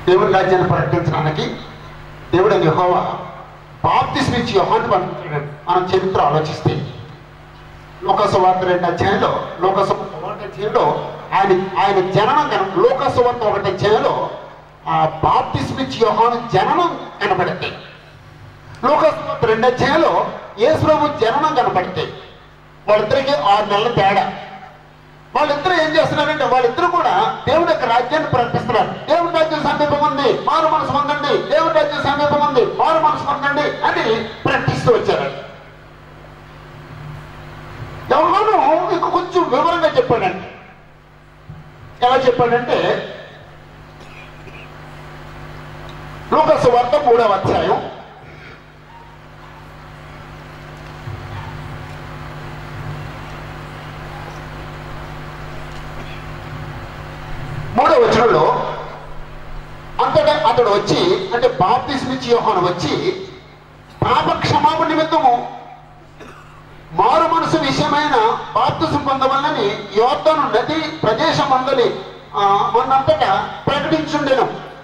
దేవుడి రాజ్యాన్ని ప్రకటించడానికి దేవుడు యెహోవా బాప్తిస్మ ఇచ్చి యోహాన్ని పంపించాడు మనం చరిత్ర ఆలోచిస్తే లోకసువార్త రెండు అధ్యాయంలో లోకసువార్త ఒకటి అధ్యాయంలో ఆయన ఆయన జననం కన లోకసువార్త ఒకటి అధ్యాయంలో ఆ బాప్తిస్మ ఇచ్చి యోహాను జననం కనబడింది లోకసువార్త రెండు అధ్యాయంలో యేసుప్రభు జననం కనబడతాయి వాళ్ళిద్దరికి ఆరు నెలల తేడా వాళ్ళిద్దరూ ఏం చేస్తున్నారంటే వాళ్ళిద్దరూ కూడా దేవుడి యొక్క రాజ్యాన్ని ప్రకటిస్తున్నారు దేవుడి రాజ్యం సమీపం ఉంది మారు మనసు పొందండి దేవుడి రాజ్యం సమీపం ఉంది మారు మనసు పొందండి అని ప్రకటిస్తూ వచ్చారు ఎవరు ఇంక కొంచెం వివరంగా చెప్పాడండి ఎలా చెప్పాడంటే లోకసు వార్త మూడవ అధ్యాయం మూడో వచనంలో అంతటా అతడు వచ్చి అంటే బాప్తిస్మిచ్చి యోహాను వచ్చి పాప క్షమాపణ నిమిత్తము మారు మనసు విషయమైన బాప్తిసం పొందవల్లని యోర్ధను నది ప్రదేశం మందలి ఆ, మొన్నంతటా ప్రకటించుండెను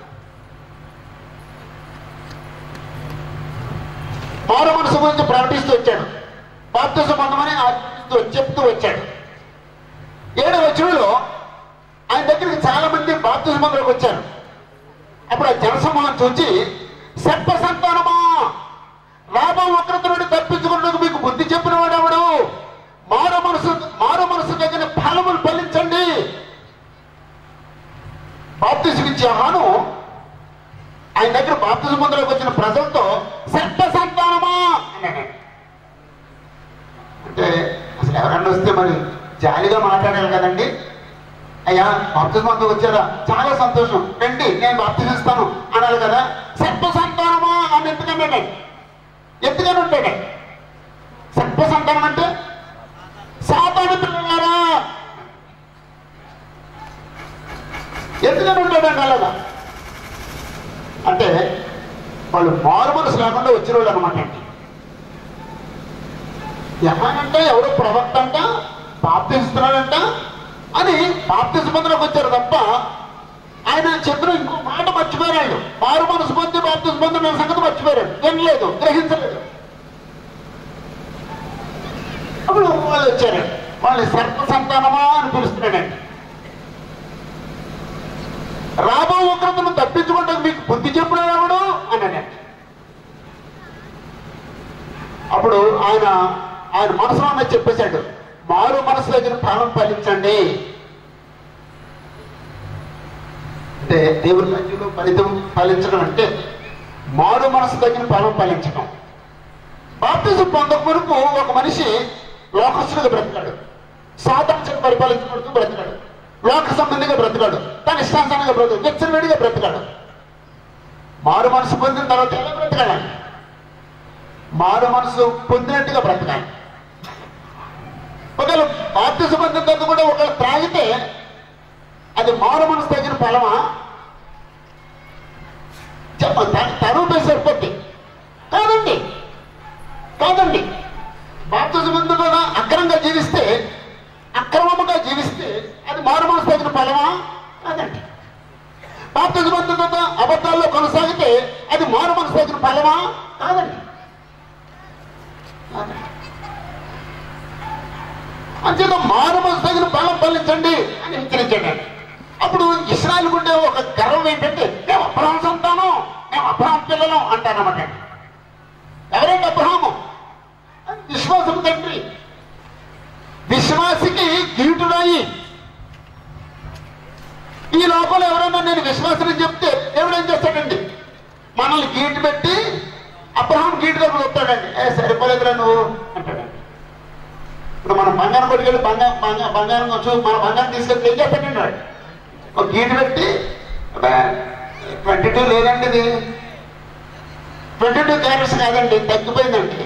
మారు మనసు గురించి ప్రకటిస్తూ వచ్చాడు బాప్తిసం పొందమని ఆ- చెప్తూ వచ్చాడు ఏడవ వచనంలో ఆయన దగ్గరికి చాలా మంది బాప్తిజం మందులకు వచ్చారు అప్పుడు ఆ జనసమూహం చూచి సర్ప సంతానమా లాభం వక్రత నుండి తప్పించుకున్నకు మీకు బుద్ధి చెప్పిన వాడెవడు మారు మనసు మారు మనసు తగిన ఫలములు ఫలించండి బాప్తిజం ఇచ్చే హాను ఆయన దగ్గర బాప్తిజం మందులకు వచ్చిన ప్రజలతో సర్ప సంతానమా అన్నాడు అంటే అసలు ఎవరన్నా వస్తే మరి జాలిగా మాట్లాడాలి కదండి అయ్యా బాప్తిజం అంతా వచ్చారా చాలా సంతోషం రండి నేను బాప్తిజిస్తాను అనాలి కదా సర్ప సంతానమా అని ఎందుకన్నాడు ఎందుకని ఉంటాడు సర్ప సంతానం అంటే సాతాను పిల్లలారా ఎందుకని ఉంటాడండి అలాగా అంటే వాళ్ళు మారు మనసు లేకుండా వచ్చిన వాళ్ళు అనమాట అండి ఎవరంటే ఎవరో ప్రవక్త అంట బాప్తిస్తున్నాడంట అని బాప్తిజ మందులకు వచ్చారు తప్ప ఆయన చెప్పిన ఇంకో మాట మర్చిపోయారు వాళ్ళు మారు మనసు పొంది బాప్తిజ పొందిన సంగతి మర్చిపోయారు వినలేదు గ్రహించలేదు అప్పుడు వాళ్ళు వచ్చారు వాళ్ళని సర్ప సంతానమా అని పిలుస్తున్నాడండి రాబో ఉగ్రతను తప్పించుకుంటే మీకు బుద్ధి చెప్పిన ఎవడు అన్నాడండి అప్పుడు ఆయన ఆయన మనసులో ఉన్నది చెప్పేశాడు మారు మనసు దగ్గర ఫలం ఫలించండి అంటే దేవుని రాజ్యంలో ఫలితం ఫలించడం అంటే మారు మనసు దగ్గర ఫలం ఫలించడం బాప్తిజం పొందక వరకు ఒక మనిషి లోకస్తుడిగా బ్రతికాడు సాధారణ పరిపాలించబడుతూ బ్రతికాడు లోక సంబంధిగా బ్రతికాడు తన ఇష్టానుసారంగా బ్రతుకు విచ్చలవిడిగా బ్రతికాడు మారు మనసు పొందిన తర్వాత ఎలా బ్రతకాలండి మారు మనసు పొందినట్టుగా బ్రతకాలి ఒకవేళ బాప్తి సంబంధం తర్వాత కూడా ఒకవేళ త్రాగితే అది మారు మనసు తగిన ఫలమా చెప్ప తరువు సరిపోద్ది కాదండి కాదండి బాప్తి సంబంధం కూడా అక్రమంగా జీవిస్తే అక్రమముగా జీవిస్తే అది మారు మనసు తగిన ఫలమా కాదండి బాప్తి సంబంధం తర్వాత అబద్ధాల్లో కొనసాగితే అది మారు మనసు తగిన ఫలమా కాదండి అంచేత మానవ తగిన బలం ఫలించండి అని హెచ్చరించాడు ఆయన. అప్పుడు ఇస్రాయల్ ఉండే ఒక గర్వం ఏంటంటే మేము అబ్రహం సంతానం మేము అబ్రహం పిల్లలం అంటారన్నమాట ఎవరండి అబ్రహాము విశ్వాసం తండ్రి విశ్వాసికి గీటుడాయి ఈ లోకంలో ఎవరైనా నేను విశ్వాసం చెప్తే దేవుడు ఏం చేస్తాడండి మనల్ని గీటు పెట్టి అబ్రహాం గీటు దగ్గర వస్తాడండి ఏ సరిపోలేదురా నువ్వు అంటాడండి ఇప్పుడు మనం బంగారం పట్టుకెళ్ళి బంగారం బంగారం బంగారం కొంచెం మన బంగారం తీసుకెళ్ళి ఏం చేస్తాడండి వాడు ఒక గీటు పెట్టి ట్వంటీ టూ లేదండి ఇది ట్వంటీ టూ క్యారెట్స్ కాదండి తగ్గిపోయిందండి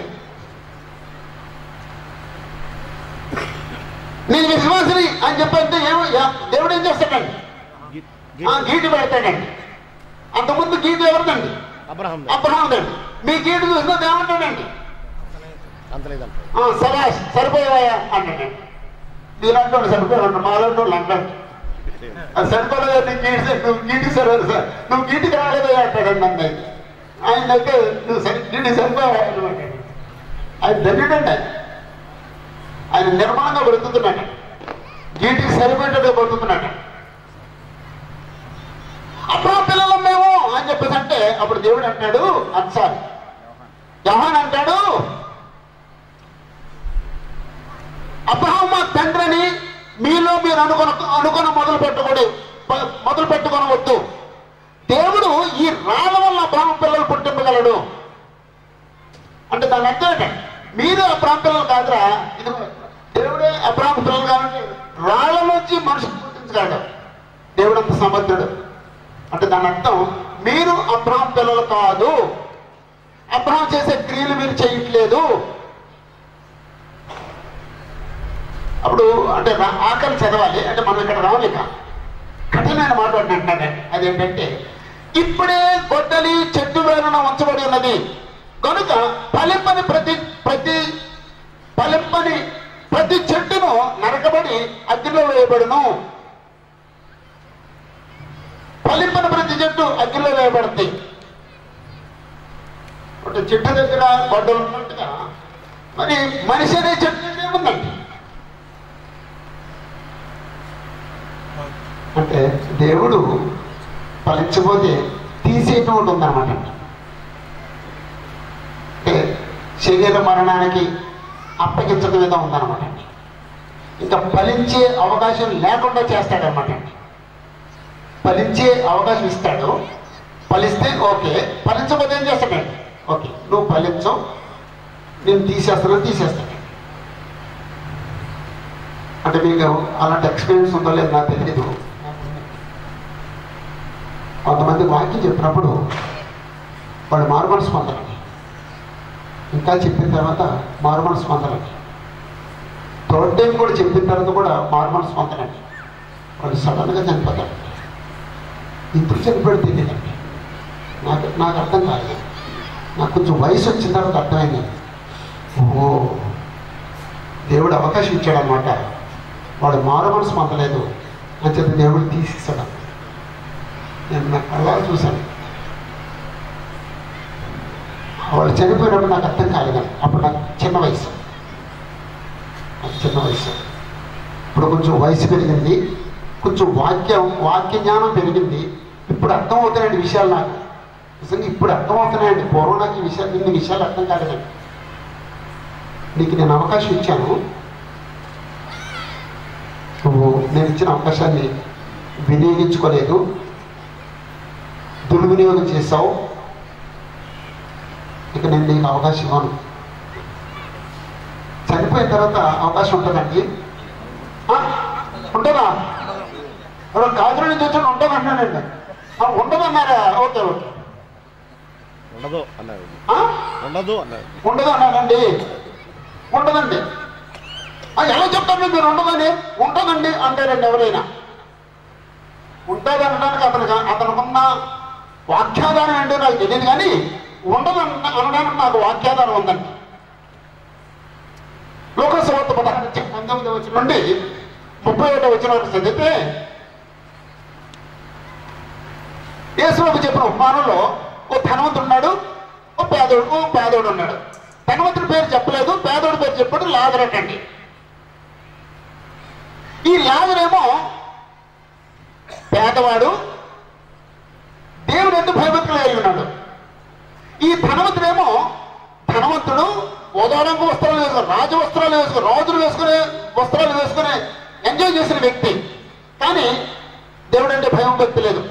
నేను విశ్వాసిని అని చెప్పంటే ఏమో యా- దేవుడు ఏం చేస్తాడండి ఆ, గీటు పెడతాడండి అంతకుముందు గీటు ఎవరిదండి అబ్రహం అబ్రహాందండి మీ గీటు చూసినా ఏమంటాడండి అంత లేదంట ఆ, సరే సరిపోయావా అన్నాడు నీలాంటి వాళ్ళు సరిపోయాడు మాలాంటి వాళ్ళు అంటాడు అది సరిపోలేదు నీకు గీటి నువ్వు గీటికి సరిపోదు సార్ నువ్వు గీటికి రాలేదే అంటాడు నన్ను అయితే ఆయన అయితే నువ్వు సరి గీటికి సరిపోయాడు ఆయన ధన్యుడండి ఆయన ఆయన నిర్మలంగా బ్రతుకుతున్నాడు గీటికి సరిపోయేటట్టుగా బ్రతుకుతున్నాడు అప్పుడు పిల్లలం మేము అని చెప్పేసి అంటే అప్పుడు దేవుడు అంటాడు అన్సారి యహాన్ అంటాడు అబ్రహాం మా తండ్రిని మీలో మీరు అనుకున్న అనుకున్న మొదలు పెట్టుకోడు ప- మొదలు పెట్టుకొనవద్దు దేవుడు ఈ రాళ్ళ వల్ల అబ్రహాం పిల్లలు పుట్టింపగలడు అంటే దాని అర్థం ఏంటంటే మీరు అబ్రహాం పిల్లలు కాదురా ఇది దేవుడే అబ్రహాం పిల్లలు కాబట్టి రాళ్ళ నుంచి మనుషులు పుట్టించగలడు దేవుడు అంత సమర్థుడు అంటే దాని అర్థం మీరు అబ్రహాం పిల్లలు కాదు అబ్రహాం చేసే క్రియలు మీరు చేయట్లేదు అప్పుడు అంటే రా- ఆకలి చదవాలి అంటే మనం ఇక్కడ రావాలి ఇక కఠినమైన మాట ఒకటి అంటానే అదేంటంటే ఇప్పుడే గొడ్డలి చెట్టు వేరున ఉంచబడి ఉన్నది కనుక పలింపని ప్రతి ప్రతి పలింపని ప్రతి చెట్టును నరకబడి అగ్నిలో వేయబడును పలింపని ప్రతి చెట్టు అగ్నిలో వేయబడుతుంది ఒక చెట్టు దగ్గర గొడ్డలు ఉన్నట్టుగా మరి మనిషి అనే చెట్టు దగ్గర ఏముందండి అంటే దేవుడు ఫలించబోతే తీసేయటం ఒకటి ఉందన్నమాట అంటే శరీర మరణానికి అప్పగించడం మీద ఉందన్నమాట ఇంకా ఫలించే అవకాశం లేకుండా చేస్తాడనమాట ఫలించే అవకాశం ఇస్తాడు ఫలిస్తే ఓకే ఫలించకపోతే ఏం చేస్తాడండి ఓకే నువ్వు ఫలించవు నేను తీసేస్తాను తీసేస్తాను అంటే మీకు అలాంటి ఎక్స్పీరియన్స్ ఉందో లేదో నాకు తెలియదు కొంతమంది వాక్యం చెప్పినప్పుడు వాళ్ళు మారుమనసు పొందరండి ఇంకా చెప్పిన తర్వాత మారుమనసు పొందరండి థర్డ్ టైం కూడా చెప్పిన తర్వాత కూడా మారుమనసు పొందరండి వాళ్ళు సడన్గా చనిపోతారు ఇప్పుడు చనిపోయాడు తెలియదండి నాకు నాకు అర్థం కాలేదు నాకు కొంచెం వయసు వచ్చిన తర్వాత అర్థమైంది ఓహో దేవుడు అవకాశం ఇచ్చాడు అనమాట వాడు మారు మనసు పొందలేదు అని చెప్పి దేవుడు తీసేసాడు నేను నా కళ్ళ చూశాను వాడు చనిపోయినప్పుడు నాకు అర్థం కాలేదండి అప్పుడు నాకు చిన్న వయసు నాకు చిన్న వయసు ఇప్పుడు కొంచెం వయసు పెరిగింది కొంచెం వాక్యం వాక్య జ్ఞానం పెరిగింది ఇప్పుడు అర్థం అవుతున్నాయండి విషయాలు నాకు నిజంగా ఇప్పుడు అర్థం అవుతున్నాయండి పూర్వం నాకు ఈ విషయాలు ఇన్ని విషయాలు అర్థం కాలేదండి నీకు నేను అవకాశం ఇచ్చాను నువ్వు నేను ఇచ్చిన అవకాశాన్ని వినియోగించుకోలేదు దుర్వినియోగం చేశావు ఇక నేను నీకు అవకాశం ఇవ్వను చనిపోయిన తర్వాత అవకాశం ఉంటుందండి ఆ? ఉంటుందా ఎవరో కాజుల నుంచి వచ్చి ఉంటుంది అంటున్నానండి ఆ, ఉండదన్నారా ఓకే ఓకే ఉండదు అన్నారు ఆ? ఉండదు అన్నారు ఉండదు అన్నాడండి ఉండదండి ఆ, ఎలా చెప్తారు మీరు ఉండదని ఉంటుందండి అంటారండి ఎవరైనా ఉంటుంది అనడానికి అతనికి అతనుకున్న వాక్యాధారం ఏంటో నాకు తెలియదు కానీ ఉండదు అన్న- అనడానికి నాకు వాక్యాధారం ఉందండి లోకసభ పదహారు నుంచి పంతొమ్మిది వచ్చిన నుండి ముప్పై ఒకటో వచ్చిన వరకు చదివితే యేసుబాబు చెప్పిన ఉపమానంలో ఓ ధనవంతుడు ఉన్నాడు ఓ పేదోడు ఓ పేదోడు ఉన్నాడు ధనవంతుడి పేరు చెప్పలేదు పేదోడి పేరు చెప్పాడు లాజరటండి ఈ లాజరేమో పేదవాడు దేవుడు ఎందుకు భయభక్తులు కలిగి ఉన్నాడు ఈ ధనవంతుడేమో ధనవంతుడు ఓదారంగు వస్త్రాలు వేసుకుని రాజు వస్త్రాలు వేసుకుని రాజులు వేసుకునే వస్త్రాలు వేసుకుని ఎంజాయ్ చేసిన వ్యక్తి కానీ దేవుడు అంటే భయం భక్తి లేదు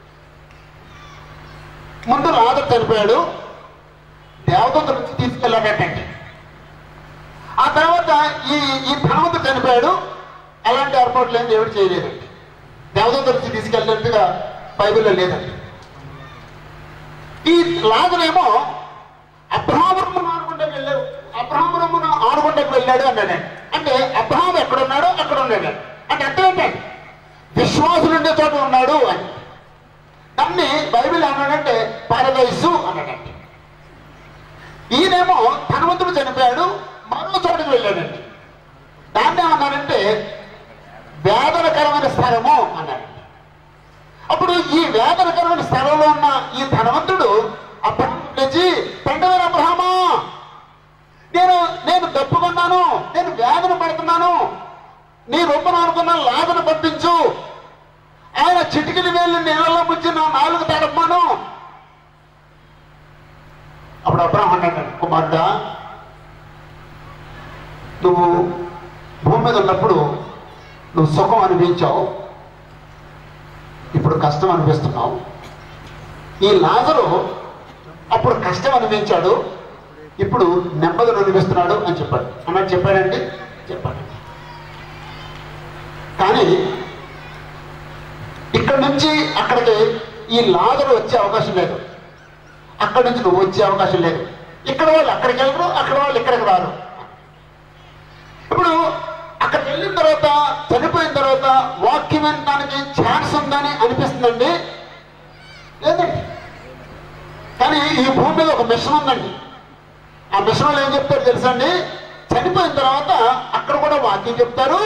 ముందు లాజర్ చనిపోయాడు దేవదూత నుంచి తీసుకెళ్ళాడటండి ఆ తర్వాత ఈ ఈ ధనవంతుడు చనిపోయాడు అలాంటి ఏర్పాట్లు ఏం దేవుడు చేయలేదండి దేవదూత నుంచి తీసుకెళ్ళినట్టుగా బైబిల్లో లేదండి ఈ లాజరేమో అబ్రహామును ఆడుకుంటకు వెళ్ళాడు అబ్రహామును ఆడుకుంటకు వెళ్ళాడు అన్నాడండి అంటే అబ్రహాం ఎక్కడున్నాడో అక్కడ ఉన్నాడు అంటే అర్థం ఏంటండి విశ్వాసులు ఉండే చోట ఉన్నాడు అని దాన్ని బైబిల్ ఏమన్నాడంటే పారదైసు అన్నాడండి ఈయనేమో ధనవంతుడు చనిపోయాడు మరో చోటుకు వెళ్ళాడండి దాన్ని ఏమన్నారంటే వేదనకరమైన స్థలము అన్నారు అప్పుడు ఈ వేదనకరమైన స్థలంలో ఉన్న ఈ ధనవంతుడు అప్పుడు లేచి తండ్రి అబ్రహమా నేను నేను తప్పుకున్నాను నేను వేదన పడుతున్నాను నీ రొమ్మను అనుకున్న లాభను పంపించు ఆయన చిటికిని వేలు నీళ్ళలో ముంచి నా నాలుగు తడపమాను అప్పుడు అబ్రహం అన్నాడు కుమారుడా నువ్వు భూమి మీద ఉన్నప్పుడు నువ్వు సుఖం అనిపించావు ఇప్పుడు కష్టం అనిపిస్తున్నావు ఈ లాజరు అప్పుడు కష్టం అనిపించాడు ఇప్పుడు నెమ్మదిని అనిపిస్తున్నాడు అని చెప్పాడు అన్నట్టు చెప్పాడండి చెప్పాడు కానీ ఇక్కడ నుంచి అక్కడికి ఈ లాజరు వచ్చే అవకాశం లేదు అక్కడి నుంచి నువ్వు వచ్చే అవకాశం లేదు ఇక్కడ వాళ్ళు అక్కడికి వెళ్ళరు అక్కడ వాళ్ళు ఇక్కడికి రారు ఇప్పుడు అక్కడికి వెళ్ళిన తర్వాత చనిపోయిన తర్వాత వాక్యం వినడానికి ఛాన్స్ ఉందని అనిపిస్తుందండి లేదండి కానీ ఈ భూమి మీద ఒక మిషన్ ఉందండి ఆ మిషన్లో ఏం చెప్తారు తెలుసండి చనిపోయిన తర్వాత అక్కడ కూడా వాక్యం చెప్తారు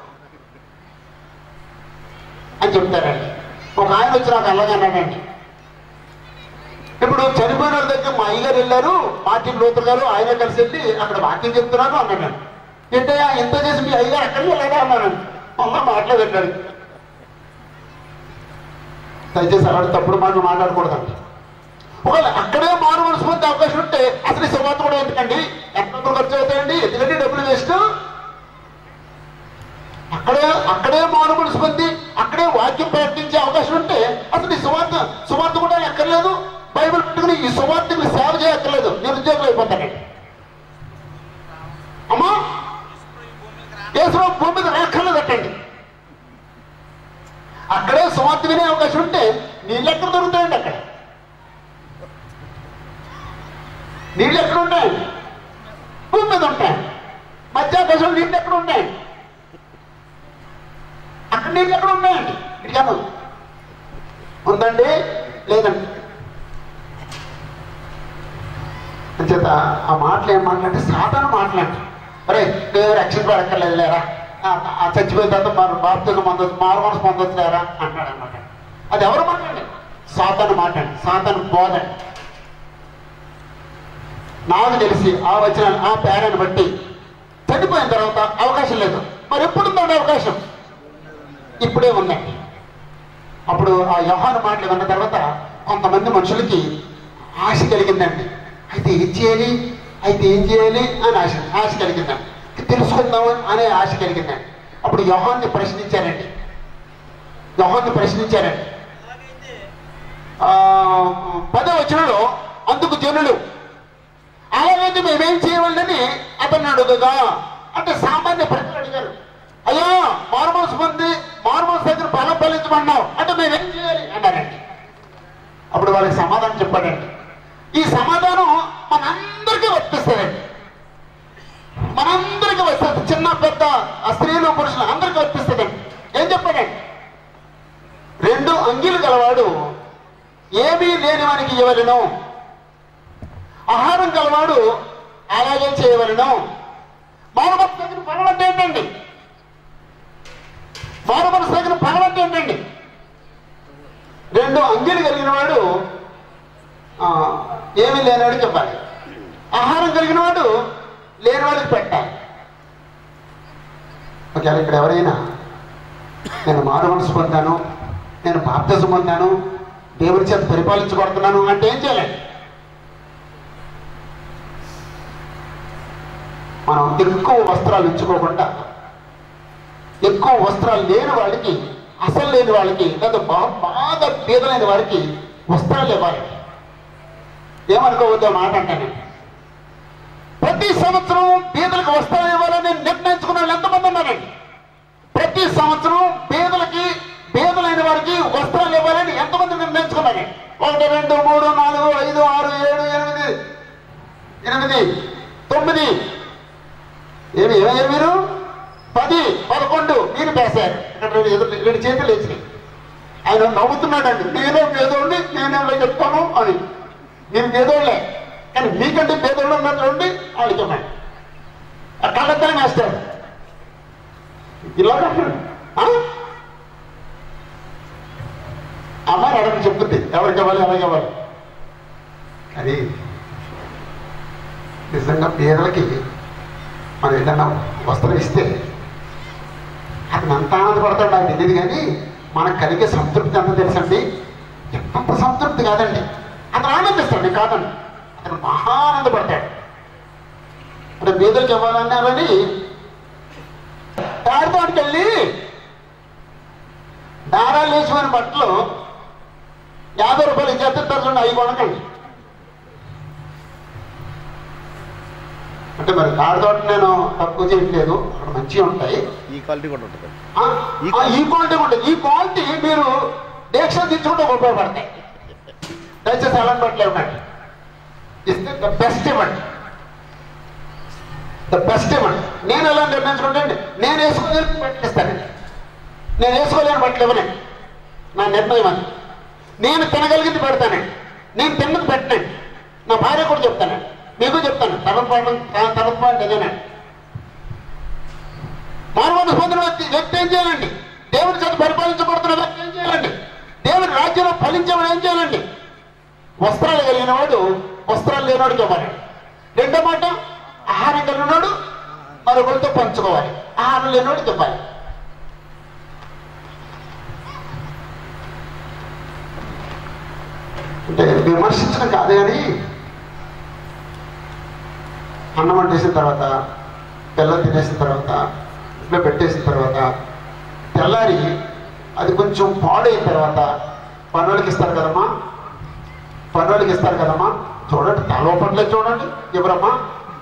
అని చెప్తారండి ఒక ఆయన వచ్చి నాకు అలాగే అన్నాడండి ఇప్పుడు చనిపోయిన వాళ్ళ దగ్గర మా అయ్యగారు వెళ్ళారు మార్టిన్ లూథర్ గారు ఆయన కలిసి వెళ్ళి అక్కడ వాక్యం చెప్తున్నారు అన్నాడు ఏంటయ్యా ఎంత చేసి మీ అయ్యగారు అక్కడికి వెళ్ళారా అన్నానండి మళ్ళా మాట్లాడాడు దయచేసి అలాంటి తప్పుడు మాటలు మాట్లాడకూడదండి ఒకవేళ అక్కడే మారు మనసు పొందే అవకాశం ఉంటే అసలు ఈ సువార్త కూడా ఎందుకండి ఎంత డబ్బులు ఖర్చు అవుతాయండి ఎందుకంటే డబ్బులు వేస్ట్ అక్కడే అక్కడే మారు మనసు పొంది అక్కడే వాక్యం ప్రకటించే అవకాశం ఉంటే అసలు ఈ సువార్త సువార్త కూడా ఎక్కర్లేదు బైబిల్ పెట్టుకుని ఈ సువార్తని సేవ చేయక్కర్లేదు నేను ఉద్యోగులు అయిపోతానండి అమ్మా కేసరావు భూమి మీద రాక్కర్లేదు అట్టండి అక్కడే సువార్త వినే అవకాశం ఉంటే నీళ్ళు ఎక్కడ దొరుకుతాయండి అక్కడ నీళ్ళు ఎక్కడ ఉంటాయి భూమి మీద ఉంటాయి మధ్యాకాశంలో నీళ్ళు ఎక్కడ ఉంటాయి అక్కడ నీళ్ళు ఎక్కడ ఉన్నాయండి ఇడిగాను ఉందండి లేదండి అంచేత ఆ మాటలు ఏం మాట్లాడితే సాధారణ మాట్లాడి అరే నేను రక్షణ పడక్కర్లేదు లేరా ఆ, ఆ చచ్చిపోయిన తర్వాత మన బాప్తిగా పొందొచ్చు మారు మనసు పొందొచ్చు లేరా అంటాడు అనమాట అది ఎవరు మాట్లాడండి సాతాను మాట్లాడి సాతాను బోధండి నాకు తెలిసి ఆ వచ్చిన ఆ పేరాన్ని బట్టి చనిపోయిన తర్వాత అవకాశం లేదు మరి ఎప్పుడు ఉందండి అవకాశం ఇప్పుడే ఉందండి అప్పుడు ఆ వ్యవహార మాటలు విన్న తర్వాత కొంతమంది మనుషులకి ఆశ కలిగిందండి అయితే ఏం చేయాలి అయితే ఏం చేయాలి అని ఆశ ఆశ కలిగిందండి తెలుసుకుందాం అనే ఆశ కలిగిందండి అప్పుడు యోహాన్ని ప్రశ్నించారండి యోహాన్ని ప్రశ్నించారండి ఆ, పదో వచనంలో అందుకు జనులు అలాగైతే మేమేం చేయవాలని అతన్ని అడుగుగా అంటే సామాన్య ప్రజలు అడిగారు అయ్యా మార్మోస్ పొంది మార్మోస్ దగ్గర బలం ఫలించమన్నావు అంటే మేమేం చేయాలి అన్నారండి అప్పుడు వాళ్ళకి సమాధానం చెప్పాడండి ఈ సమాధానం మనందరికీ వర్తిస్తుందండి మనందరికీ వస్తుంది చిన్న పెద్ద ఆ స్త్రీలు పురుషులు అందరికీ వర్తిస్తుందండి ఏం చెప్పాడండి రెండు అంగీలు గలవాడు ఏమీ లేని వానికి ఇవ్వలేను ఆహారం గలవాడు అలాగే చేయవలను మానవత తగిన పనులు అంటే ఏంటండి మానవత తగిన పనులు అంటే ఏంటండి రెండు అంగీలు కలిగిన వాడు ఆ, ఏమీ లేనివాడు చెప్పాలి ఆహారం కలిగిన వాడు లేని వాడికి పెట్టాలి ఒకవేళ ఇక్కడ ఎవరైనా నేను మారు మనసు పొందాను నేను బాప్తిజం పొందాను దేవుని చేత పరిపాలించబడుతున్నాను అంటే ఏం చేయాలండి మనం ఎక్కువ వస్త్రాలు ఉంచుకోకుండా ఎక్కువ వస్త్రాలు లేని వాళ్ళకి అసలు లేని వాళ్ళకి లేదా బా- బాగా పేదలైన వారికి వస్త్రాలు ఇవ్వాలి ఏమనుకోవద్దు ఆ మాట అంటాను ప్రతి సంవత్సరం పేదలకు వస్త్రాలు ఇవ్వాలని నిర్ణయించుకున్న వాళ్ళు ఎంతమంది ఉన్నారండి ప్రతి సంవత్సరం పేదలకి పేదలైన వారికి వస్త్రాలు ఇవ్వాలని ఎంతమంది నిర్ణయించుకున్నారండి ఒకటి రెండు మూడు నాలుగు ఐదు ఆరు ఏడు ఎనిమిది ఎనిమిది తొమ్మిది ఏమి ఏమయ్యారు మీరు పది పదకొండు మీరు పేశారు ఇక్కడ రెండు ఎదురు రెండు చేతులు లేచినాయి ఆయన నవ్వుతున్నాడండి నేనే పేదోడిని నేనే చెప్తాను అని నేను పేదోళ్ళే కానీ మీకంటే పేదోళ్ళు ఉన్నట్లుండి వాళ్ళకి ఇవ్వండి ఆ కళ్ళద్దరం వేస్తాడు ఇలా ఆ? అమ్మాయి అడగని చెప్తుంది ఎవరికి ఇవ్వాలి ఎవరికి ఇవ్వాలి కానీ నిజంగా పేదలకి మనం ఏదన్నా వస్త్రం ఇస్తే అతను అంత ఆనందపడతాడు నాకు తెలియదు కానీ మనకు కలిగే సంతృప్తి ఎంత తెలుసండి ఎంత సంతృప్తి కాదండి అతను ఆనందిస్తాడు నేను కాదండి అతను మహా ఆనందపడతాడు అంటే పేదలకు ఇవ్వాలన్నారని తాడితోటికి వెళ్ళి దారాలు వేసిన బట్టలు యాభై రూపాయలు ఇచ్చేస్తారు చూడండి అవి కొనకండి అంటే మరి తాడితోట నేను తక్కువ చేయట్లేదు అక్కడ మంచిగా ఉంటాయి ఈ క్వాలిటీ కూడా ఉంటుంది ఆ, ఆ, ఈ క్వాలిటీ ఉంటుంది ఈ క్వాలిటీ మీరు దీక్ష తెచ్చుకుంటే ఉపయోగపడతాయి దయచేసి అలాంటి బట్టలు ఇవ్వండి ఇస్తే ద బెస్ట్ ఇవ్వండి ద బెస్ట్ ఇవ్వండి నేను ఎలా నిర్ణయించుకుంటే నేను వేసుకోలేని బట్టలు ఇస్తానండి నేను వేసుకోలేని బట్టలు ఇవ్వనండి నా నిర్ణయం అది నేను తినగలిగింది పెడతానండి నేను తిన్నది పెట్టనండి నా భార్య కూడా చెప్తానండి మీకు చెప్తాను తర్వాత పాయింట్ తర్వాత పాయింట్ అదేనండి మానవుడు పొందిన వ్యక్తి వ్యక్తి ఏం చేయాలండి దేవుని చేత పరిపాలించబడుతున్న వ్యక్తి ఏం చేయాలండి దేవుని రాజ్యంలో ఫలించేవాడు ఏం చేయాలండి వస్త్రాలు కలిగిన వాడు వస్త్రాలు లేనివాడికి ఇవ్వాలి రెండో మాట ఆహారం కలిగినవాడు మరొకరితో పంచుకోవాలి ఆహారం లేనివాడికి ఇవ్వాలి అంటే విమర్శించడం కాదు కానీ అన్నం వండేసిన తర్వాత బెల్లం తినేసిన తర్వాత ఇంట్లో పెట్టేసిన తర్వాత తెల్లారి అది కొంచెం పాడైన తర్వాత పనులకి ఇస్తారు కదమ్మా పనులకి ఇస్తారు కదమ్మా చూడండి తలో పట్లే చూడండి ఎవరమ్మా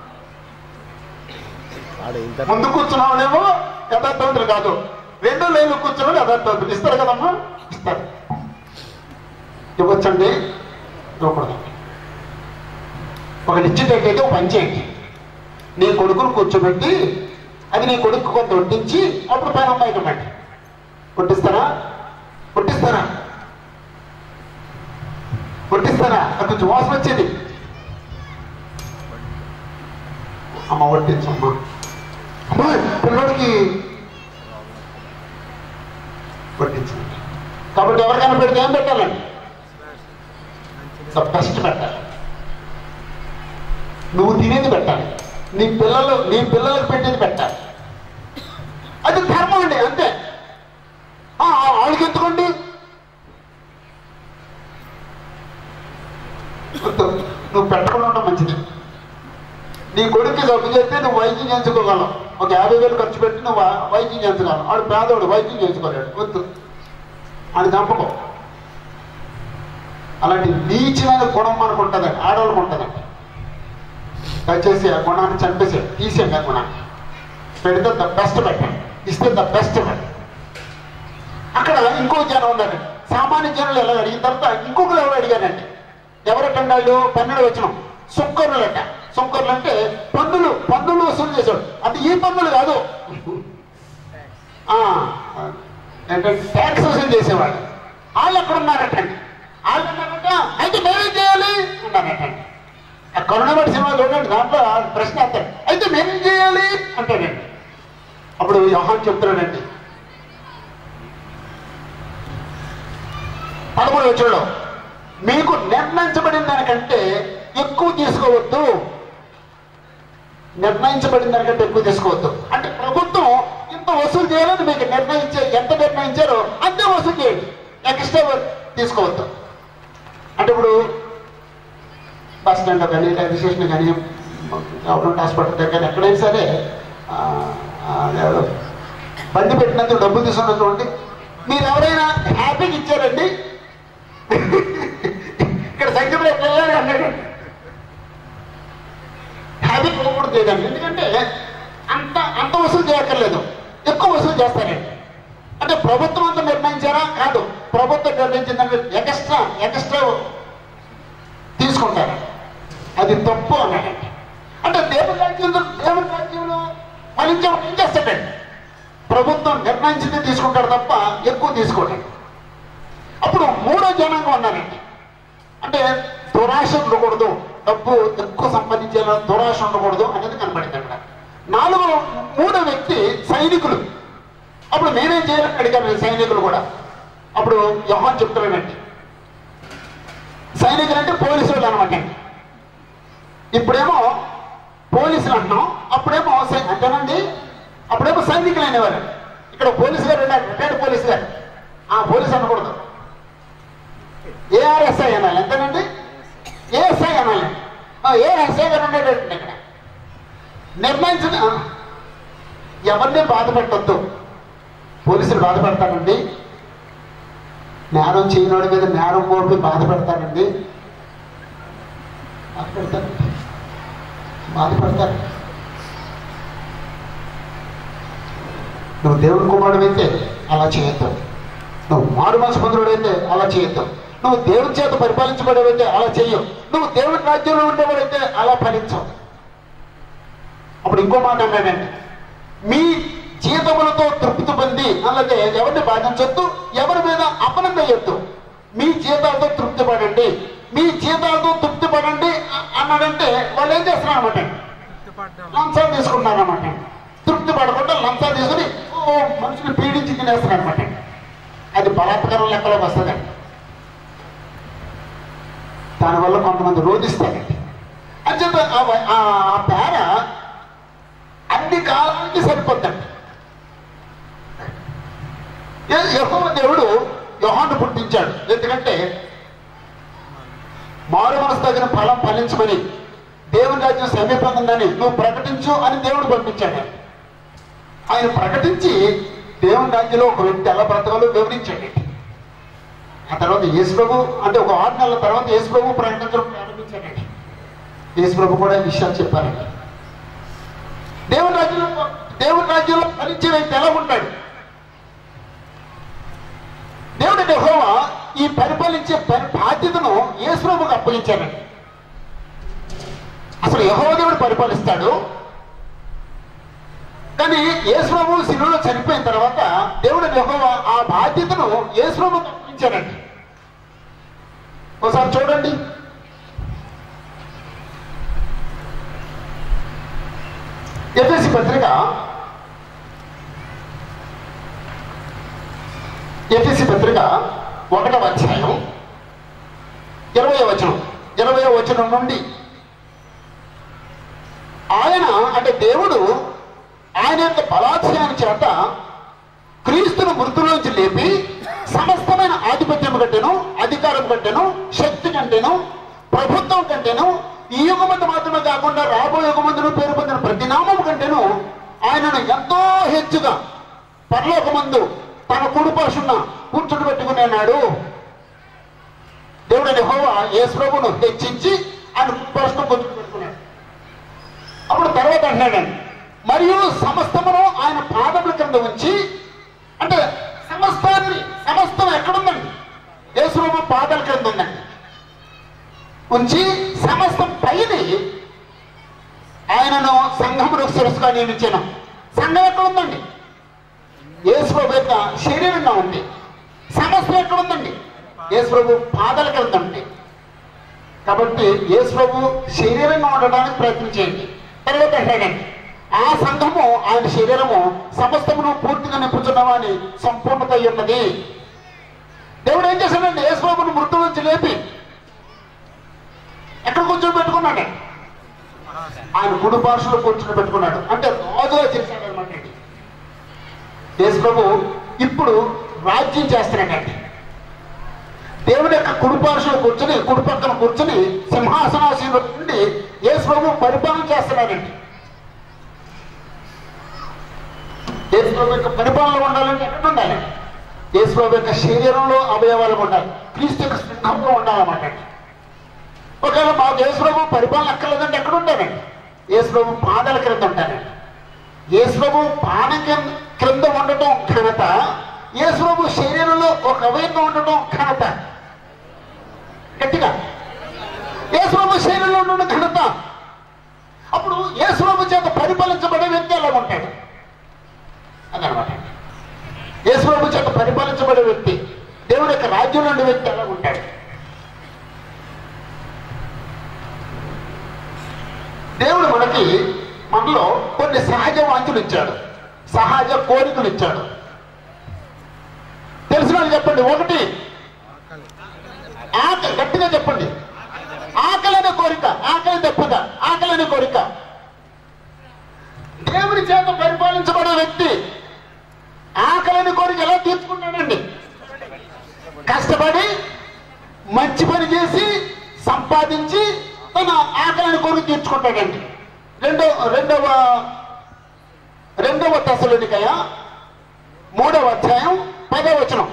ఆడ ఇంత ముందు కూర్చున్న వాళ్ళేమో యథార్థవంతులు కాదు రెండో లైన్లో కూర్చున్న వాళ్ళు యథార్థవంతులు ఇస్తారు కదమ్మా ఇస్తారు ఇవ్వచ్చండి ఇవ్వకూడదు ఒక ఇచ్చేటట్టయితే ఒక పని చేయండి నీ కొడుకును కూర్చోబెట్టి అది నీ కొడుకు కొంత వడ్డించి అప్పుడు పైన అమ్మాయికి ఇవ్వండి కొట్టిస్తారా కొట్టిస్తారా కొట్టిస్తారా అది కొంచెం వాసన వచ్చేది అమ్మ వడ్డించమ్మా అమ్మా పిల్లడికి వడ్డించండి కాబట్టి ఎవరికైనా పెడితే ఏం పెట్టాలండి ద బెస్ట్ పెట్టాలి నువ్వు తినేది పెట్టాలి నీ పిల్లలు నీ పిల్లలకు పెట్టేది పెట్టాలి అది ధర్మం అండి అంతే ఆ, వాళ్ళకి ఎత్తుకోండి వద్దు. నువ్వు పెట్టకుండా ఉండడం మంచిది నీ కొడుక్కి జబ్బు చేస్తే నువ్వు వైద్యం చేయించుకోగలవు ఒక యాభై వేలు ఖర్చు పెట్టి నువ్వు వై- వైద్యం చేయించగలవు వాడు పేదవాడు వైద్యం చేయించుకోలేడు వద్దు అని చంపకో అలాంటి నీచమైన గుణం మనకు ఉంటుందండి ఆడవాళ్ళకు ఉంటుందండి దయచేసి ఆ గుణాన్ని చంపేసే తీసేయండి ఆ గుణాన్ని పెడితే ద బెస్ట్ పెట్టండి ఇస్తే ద బెస్ట్ ఇవ్వండి అక్కడ ఇంకో జనం ఉన్నారండి సామాన్య జనులు ఎలా అడిగిన తర్వాత ఇంకొకరు ఎవరు అడిగారండి ఎవరటండి వాళ్ళు పన్నులు వచ్చినాం సుంకరులు అంట సుంకరులు అంటే పన్నులు పన్నులు వసూలు చేశాడు అంటే ఈ పన్నులు కాదు ఆ, ఏంటంటే ట్యాక్స్ వసూలు చేసేవాళ్ళు వాళ్ళు ఎక్కడ ఉన్నారటండి వాళ్ళు ఉన్నారట అయితే మేమేం చేయాలి అన్నారటండి ఆ కరుణామటి సినిమా చూడండి దాంట్లో ఆ ప్రశ్న వేస్తాడు అయితే మేమేం చేయాలి అంటాడండి అప్పుడు యోహాన్ చెప్తున్నాడండి పదమూడు వచ్చులో మీకు నిర్ణయించబడిన దానికంటే ఎక్కువ తీసుకోవద్దు నిర్ణయించబడిన దానికంటే ఎక్కువ తీసుకోవద్దు అంటే ప్రభుత్వం ఇంత వసూలు చేయాలని మీకు నిర్ణయించే ఎంత నిర్ణయించారో అంతే వసూలు చేయండి ఎక్స్ట్రా తీసుకోవద్దు అంటే ఇప్పుడు బస్ స్టాండ్లో కానీ రైల్వే స్టేషన్ కానీ గవర్నమెంట్ హాస్పిటల్ దగ్గర కానీ ఎక్కడైనా సరే ఆ, ఆ, అదేదో బండి పెట్టినందుకు డబ్బులు తీసుకున్న చూడండి మీరు ఎవరైనా హ్యాపీగా ఇచ్చారండి ఇక్కడ సంఖ్యలో వెళ్ళాలి అన్నాడు హ్యాపీ ఇవ్వకూడదు లేదండి ఎందుకంటే అంత అంత వసూలు చేయక్కర్లేదు ఎక్కువ వసూలు చేస్తారండి అంటే ప్రభుత్వం అంతా నిర్ణయించారా కాదు ప్రభుత్వం నిర్ణయించిందంటే ఎక్స్ట్రా ఎక్స్ట్రా తీసుకుంటారు అది తప్పు అన్నాడండి అంటే దేవుని రాజ్యంలో దేవుని రాజ్యంలో ఫలించడం ఏం చేస్తాడండి ప్రభుత్వం నిర్ణయించింది తీసుకుంటాడు తప్ప ఎక్కువ తీసుకోండి అప్పుడు మూడో జనాంగం ఉన్నారండి అంటే దురాశ ఉండకూడదు డబ్బు ఎక్కువ సంపాదించేలా దురాశ ఉండకూడదు అనేది కనపడింది అక్కడ నాలుగో మూడో వ్యక్తి సైనికులు అప్పుడు మేమేం చేయాలని అడిగారు సైనికులు కూడా అప్పుడు యోహాన్ చెప్తున్నానండి సైనికులు అంటే పోలీసులు అనమాట ఇప్పుడేమో పోలీసులు అంటున్నాం అప్పుడేమో సై- అంతేనండి అప్పుడేమో సైనికులు అనేవారు ఇక్కడ పోలీసు గారు ఉన్నారు రిటైర్డ్ పోలీసు గారు ఆ పోలీసు అనకూడదు ఏఆర్ఎస్ఐ అనాలి ఎంతేనండి ఏఎస్ఐ అనాలి ఆ, ఏఎస్ఐ గారు ఉండేటట్టు ఇక్కడ నిర్ణయించిన ఆ, ఎవరిని బాధ పెట్టొద్దు పోలీసులు బాధ పెడతారండి నేరం చేయనోడి మీద నేరం మోపి బాధ పెడతారండి బాధ పెడతారండి బాధ పెడతారు నువ్వు దేవుడి కుమారుడు అయితే అలా చేయొద్దు నువ్వు మారు మనసు పొందుడు అయితే అలా చేయొద్దు నువ్వు దేవుడి చేత పరిపాలించబడేవైతే అలా చెయ్యవు నువ్వు దేవుడి రాజ్యంలో ఉండేవాడైతే అలా ఫలించవు అప్పుడు ఇంకో మాట అన్నాడండి మీ జీతములతో తృప్తి పొంది అలాగే ఎవరిని బాధించొద్దు ఎవరి మీద అపనందయ్యొద్దు మీ జీతాలతో తృప్తి పడండి మీ జీతాలతో తృప్తి పడండి అ- అన్నాడంటే వాళ్ళు ఏం చేస్తున్నారన్నమాట లంచాలు తీసుకుంటున్నారన్నమాట తృప్తి పడకుండా లంచాలు తీసుకుని ఓ మనుషులు పీడించి తినేస్తున్నారన్నమాట అది బలాత్కారం లెక్కలోకి వస్తుందండి దానివల్ల కొంతమంది రోధిస్తారండి అంచేత ఆ వ- ఆ ఆ పేర అన్ని కాలానికి సరిపోద్దండి యహోవ దేవుడు యోహాను పుట్టించాడు ఎందుకంటే మారు మనసు తగిన ఫలం ఫలించమని దేవుని రాజ్యం సమీపందని నువ్వు ప్రకటించు అని దేవుడు పంపించాడు ఆయన ప్రకటించి దేవుని రాజ్యంలో ఒక వ్యక్తి ఎలా బ్రతకాలో వివరించాడు ఆ తర్వాత యేసు ప్రభు అంటే ఒక ఆరు నెలల తర్వాత యేసు ప్రభు ప్రకటించడం ప్రారంభించాడండి యేసు ప్రభు కూడా ఈ విషయాలు చెప్పారండి దేవుని రాజ్యంలో దేవుని రాజ్యంలో ఫలించే వ్యక్తి ఎలా ఉంటాడు దేవుడు యెహోవా ఈ పరిపాలించే పరి బాధ్యతను యేసుప్రభుకు అప్పగించాడండి అసలు యెహోవా దేవుడు పరిపాలిస్తాడు కానీ యేసుప్రభు శిలువలో చనిపోయిన తర్వాత దేవుడు యెహోవా ఆ బాధ్యతను యేసుప్రభుకు అప్పగించాడండి ఒకసారి చూడండి ఎఫ్ఎసి పత్రిక ఎఫ్ఎసి పత్రిక ఒకటవ అధ్యాయం ఇరవై వచనం ఇరవై వచనం నుండి ఆయన అంటే దేవుడు ఆయన యొక్క బలాధ్యాయం చేత క్రీస్తును మృతులోంచి లేపి సమస్తమైన ఆధిపత్యం కంటేను అధికారం కంటేను శక్తి కంటేను ప్రభుత్వం కంటేను ఈ యుగమందు మాత్రమే కాకుండా రాబోయే యుగమందును పేరు పొందిన ప్రతి నామం కంటేను ఆయనను ఎంతో హెచ్చుగా పరలోకమందు తన కుడిపాషున్న కూర్చుని పెట్టుకుని అన్నాడు దేవుడు యెహోవా యేసు ప్రభువును హెచ్చించి ఆయన కుడిపాషును కూర్చుని పెట్టుకున్నాడు అప్పుడు తర్వాత అంటున్నాడండి మరియు సమస్తమును ఆయన పాదముల కింద ఉంచి అంటే సమస్తాన్ని సమస్తం ఎక్కడుందండి యేసుప్రభు పాదాల కింద ఉందండి ఉంచి సమస్తం పైని ఆయనను సంఘమును శిరస్సుగా నియమించాను సంఘం ఎక్కడ ఉందండి యేసుప్రభు యొక్క శరీరంగా ఉంది సమస్తం ఎక్కడ ఉందండి యేసుప్రభు పాదాల కింద ఉంది కాబట్టి యేసుప్రభు శరీరంగా ఉండడానికి ప్రయత్నం చేయండి తర్వాత అంటాడండి ఆ సంఘము ఆయన శరీరము సమస్తమును పూర్తిగా నింపుచున్నవాని సంపూర్ణత అయి ఉన్నది దేవుడు ఏం చేశాడండి యేసుప్రభుని మృతుల నుంచి లేపి ఎక్కడ కూర్చొని పెట్టుకున్నాడు ఆయన కుడి పార్శ్వలో కూర్చొని పెట్టుకున్నాడు అంటే రాజుగా చేశాడు అనమాట యేసు ప్రభు ఇప్పుడు రాజ్యం చేస్తున్నాడండి దేవుని యొక్క కుడి పార్శ్వలో కూర్చొని కుడి పక్కన కూర్చొని సింహాసనాసీనుడు నుండి యేసు ప్రభు పరిపాలన చేస్తున్నాడండి యేసు ప్రభు యొక్క పరిపాలన ఉండాలంటే ఎక్కడ ఉండాలి యేసు ప్రభు యొక్క శరీరంలో అవయవాలు ఉండాలి క్రీస్తు యొక్క సింహంలో ఉండాలన్నమాట ఒకవేళ మాకు యేసుప్రభు పరిపాలన అక్కర్లేదంటే ఎక్కడ ఉంటానండి యేసుప్రభు పాదాల క్రింద ఉంటానండి యేసుప్రభు పాదం క్రింద క్రింద ఉండటం ఘనత యేసుప్రభు శరీరంలో ఒక అవయంగా ఉండటం ఘనత గట్టిగా యేసుప్రభు శరీరంలో ఉండడం ఘనత అప్పుడు యేసుప్రభు చేత పరిపాలించబడే వ్యక్తి ఎలా ఉంటాడు అదనమాట యేసుప్రభు చేత పరిపాలించబడే వ్యక్తి దేవుని యొక్క రాజ్యంలో ఉండే వ్యక్తి ఎలా ఉంటాడు దేవుడు మనకి మనలో కొన్ని సహజ వాంఛలు ఇచ్చాడు సహజ కోరికలు ఇచ్చాడు తెలిసిన వాళ్ళు చెప్పండి ఒకటి ఆకలి గట్టిగా చెప్పండి ఆకలి అనే కోరిక ఆకలి తప్పద ఆకలి అనే కోరిక దేవుని చేత పరిపాలించబడే వ్యక్తి ఆకలిని కోరిక ఎలా తీర్చుకుంటాడండి కష్టపడి మంచి పని చేసి సంపాదించి తన ఆకలిని కోరిక తీర్చుకుంటాడండి రెండో రెండవ రెండవ దశలోనికయ మూడవ అధ్యాయం పదవ వచనం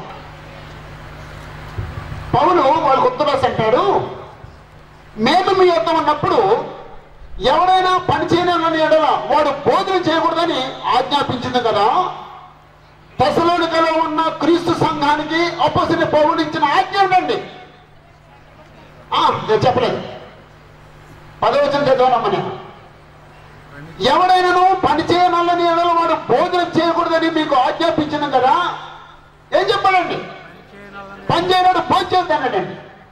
పౌలు వాళ్ళకు ఉత్తరాస్ అంటాడు మేము మీ యొద్ద ఉన్నప్పుడు ఎవరైనా పని చేయనని ఎడల వాడు భోజనం చేయకూడదని ఆజ్ఞాపించింది కదా దశలోనికలో ఉన్న క్రీస్తు సంఘానికి అపోసిన పౌరుడు ఇచ్చిన ఆజ్ఞ ఉండండి ఆ, నేను చెప్పలేదు పదవచనం చదవనమ్మ నేను ఎవడైనాను పని చేయనల్లని ఎడల వాడు భోజనం చేయకూడదని మీకు ఆజ్ఞాపించిన కదా ఏం చెప్పాలండి పని చేయనాడు భోజనం చేద్దానండి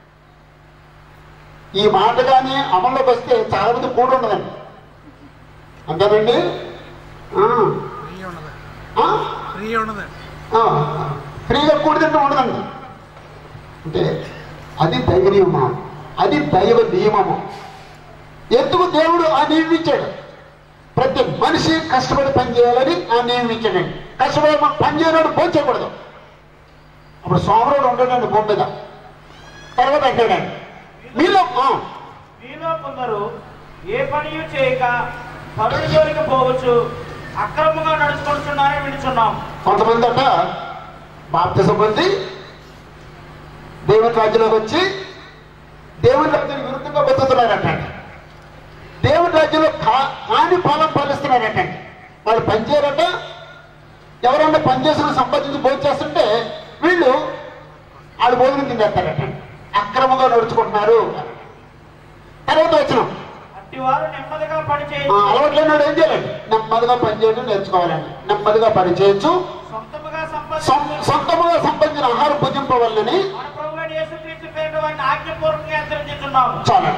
ఈ మాట కానీ అమల్లోకి వస్తే చాలా మంది కూడా ఉండదండి అంతేనండి ఆ, ఫ్రీ ఉండదు ఆ? ఫ్రీ ఉండదు ఆ, ఫ్రీగా కూడి తింటూ ఉండదండి అంటే అది దైవ నియమం అది దైవ నియమము ఎందుకు దేవుడు ఆ నియమం ఇచ్చాడు ప్రతి మనిషి కష్టపడి పని చేయాలని ఆ నియమం ఇచ్చాడండి కష్టపడి మనం పని చేయడం పని చేయకూడదు అప్పుడు సోమరుడు ఉండడండి భూమి మీద తర్వాత అంటాడండి మీలో ఆ, మీలో కొందరు ఏ పని చేయక పరుడి జోలికి పోవచ్చు అక్రమంగా నడుచుకుంటున్నారని విడుచున్నాం కొంతమంది అట బాప్తిసం పొంది దేవుని రాజ్యంలోకి వచ్చి దేవుని రాజ్యానికి విరుద్ధంగా బతుకుతున్నారట దేవుని రాజ్యంలో కా- కాని పాలన పాలిస్తున్నారట వాళ్ళు పనిచేయరట ఎవరన్నా పనిచేసిన సంపాదించి భోజనం చేస్తుంటే వీళ్ళు వాళ్ళు భోజనం తినేస్తారట అక్రమంగా నడుచుకుంటున్నారు తర్వాత వచ్చినాం అట్టి వారు నెమ్మదిగా పని ఆ, చేయొచ్చు అలవాటు లేనివాడు ఏం చేయాలండి నెమ్మదిగా పని చేయడం నేర్చుకోవాలండి నెమ్మదిగా పని చేయొచ్చు సొంతముగా సొం- సంపాదించి సొంతముగా సంబంధించిన ఆహారం భుజింపవాలని మన ప్రభు అయిన యేసుక్రీస్తు పేరున వారిని ఆజ్ఞపూర్వకంగా హెచ్చరించున్నాము చాలండి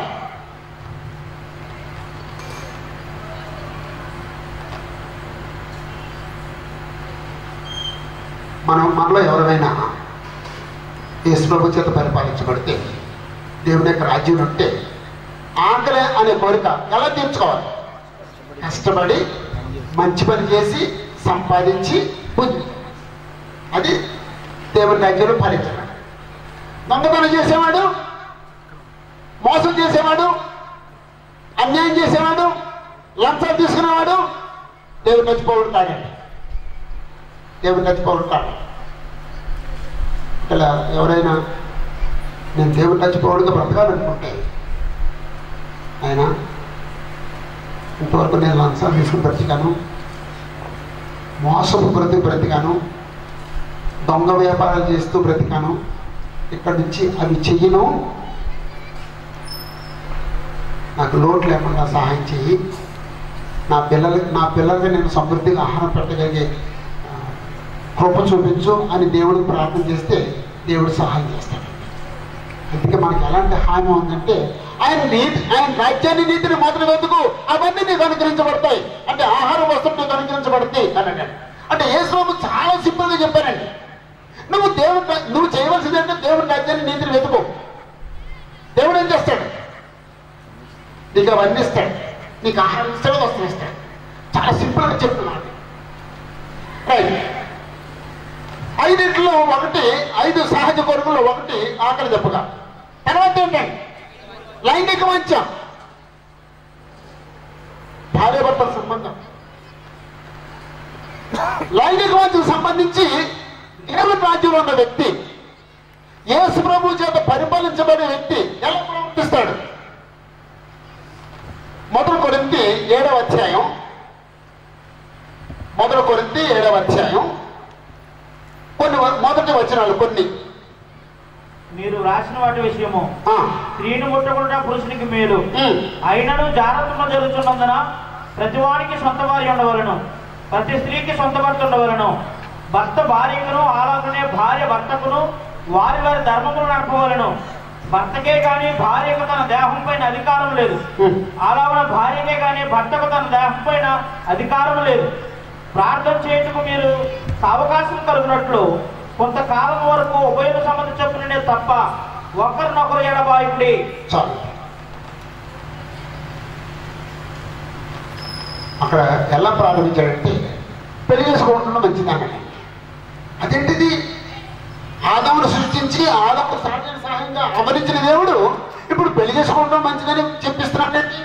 మనం మనలో ఎవరైనా యేసు ప్రభు చేత పరిపాలించబడితే దేవుని యొక్క రాజ్యం ఉంటే ఆకలి అనే కోరిక ఎలా తీర్చుకోవాలి కష్టపడి మంచి పని చేసి సంపాదించి బుద్ధి అది దేవుని రాజ్యంలో ఫలించడం దొంగతనం చేసేవాడు మోసం చేసేవాడు అన్యాయం చేసేవాడు లంచాలు తీసుకునేవాడు దేవుని నచ్చిపోవడం కాదండి దేవుని నచ్చిపోవడం కాదు ఇలా ఎవరైనా నేను దేవుని నచ్చిపోవడంగా బ్రతకాలనుకుంటే ఆయన ఇంతవరకు నేను లంచాలు తీసుకుని బ్రతికాను మోసపు బ్రతి బ్రతికాను దొంగ వ్యాపారాలు చేస్తూ బ్రతికాను ఇక్కడి నుంచి అవి చెయ్యను నాకు లోటు లేకుండా సహాయం చెయ్యి నా పిల్లలకి నా పిల్లలకి నేను సమృద్ధిగా ఆహారం పెట్టగలిగే ఆ, కృప చూపించు అని దేవుడికి ప్రార్థన చేస్తే దేవుడు సహాయం చేస్తాడు అందుకే మనకి ఎలాంటి హామీ ఉందంటే ఆయన నీతి ఆయన రాజ్యాన్ని నీతిని మొదలు వెతుకు అవన్నీ నీకు అనుగ్రహించబడతాయి అంటే ఆహార వస్తువులు నీకు అనుగ్రహించబడతాయి అని అన్నాడు అంటే యేసుబాబు చాలా సింపుల్గా చెప్పారండి నువ్వు దేవుడు నువ్వు చేయవలసింది అంటే దేవుడి రాజ్యాన్ని నీతిని వెతుకు దేవుడు ఏం చేస్తాడు నీకు అవన్నీ ఇస్తాడు నీకు ఆహారం ఇస్తాడు వస్తువు ఇస్తాడు చాలా సింపుల్గా చెప్తున్నాడు రైట్ ఐదింట్లో ఒకటి ఐదు సహజ కోరికల్లో ఒకటి ఆకలి దెబ్బగా తర్వాత ఏంటండి లైంగిక మంచం భార్యాభర్తల సంబంధం లైంగిక మంచం సంబంధించి దేవుని రాజ్యంలో ఉన్న వ్యక్తి యేసు ప్రభు చేత పరిపాలించబడే వ్యక్తి ఎలా ప్రవర్తిస్తాడు మొదలు కొరింతి ఏడవ అధ్యాయం మొదలు కొరింతి ఏడవ అధ్యాయం కొన్ని వ- మొదటి వచనాలు కొన్ని మీరు రాసిన వాటి విషయము ఆ, స్త్రీని ముట్టకుండా పురుషునికి మేలు ఉమ్, అయినను జాగ్రత్తగా జరుగుతున్నందున ప్రతి వారికి సొంత భార్య ఉండవలను ప్రతి స్త్రీకి సొంత భర్త ఉండవలను భర్త భార్యకును అలాగనే భార్య భర్తకును వారి వారి ధర్మములు నడపవలను భర్తకే గాని భార్యకు తన దేహం పైన అధికారం లేదు ఉమ్. అలాగన భార్యకే గాని భర్తకు తన దేహం పైన అధికారం లేదు ప్రార్థన చేయుటకు మీరు అవకాశం కలుగునట్లు కొంతకాలం వరకు ఉభయ సంబంధ చొప్పుననే తప్ప ఒకరినొకరు ఎడబాయుడి చాలు అక్కడ ఎలా ప్రారంభించాడంటే పెళ్లి చేసుకోవడం మంచిదన్న అదేంటిది ఆదమును సృష్టించి ఆదము సహజ సహాయంగా అవరించిన దేవుడు ఇప్పుడు పెళ్లి చేసుకోవడం మంచిదని చెప్పిస్తున్నాడండి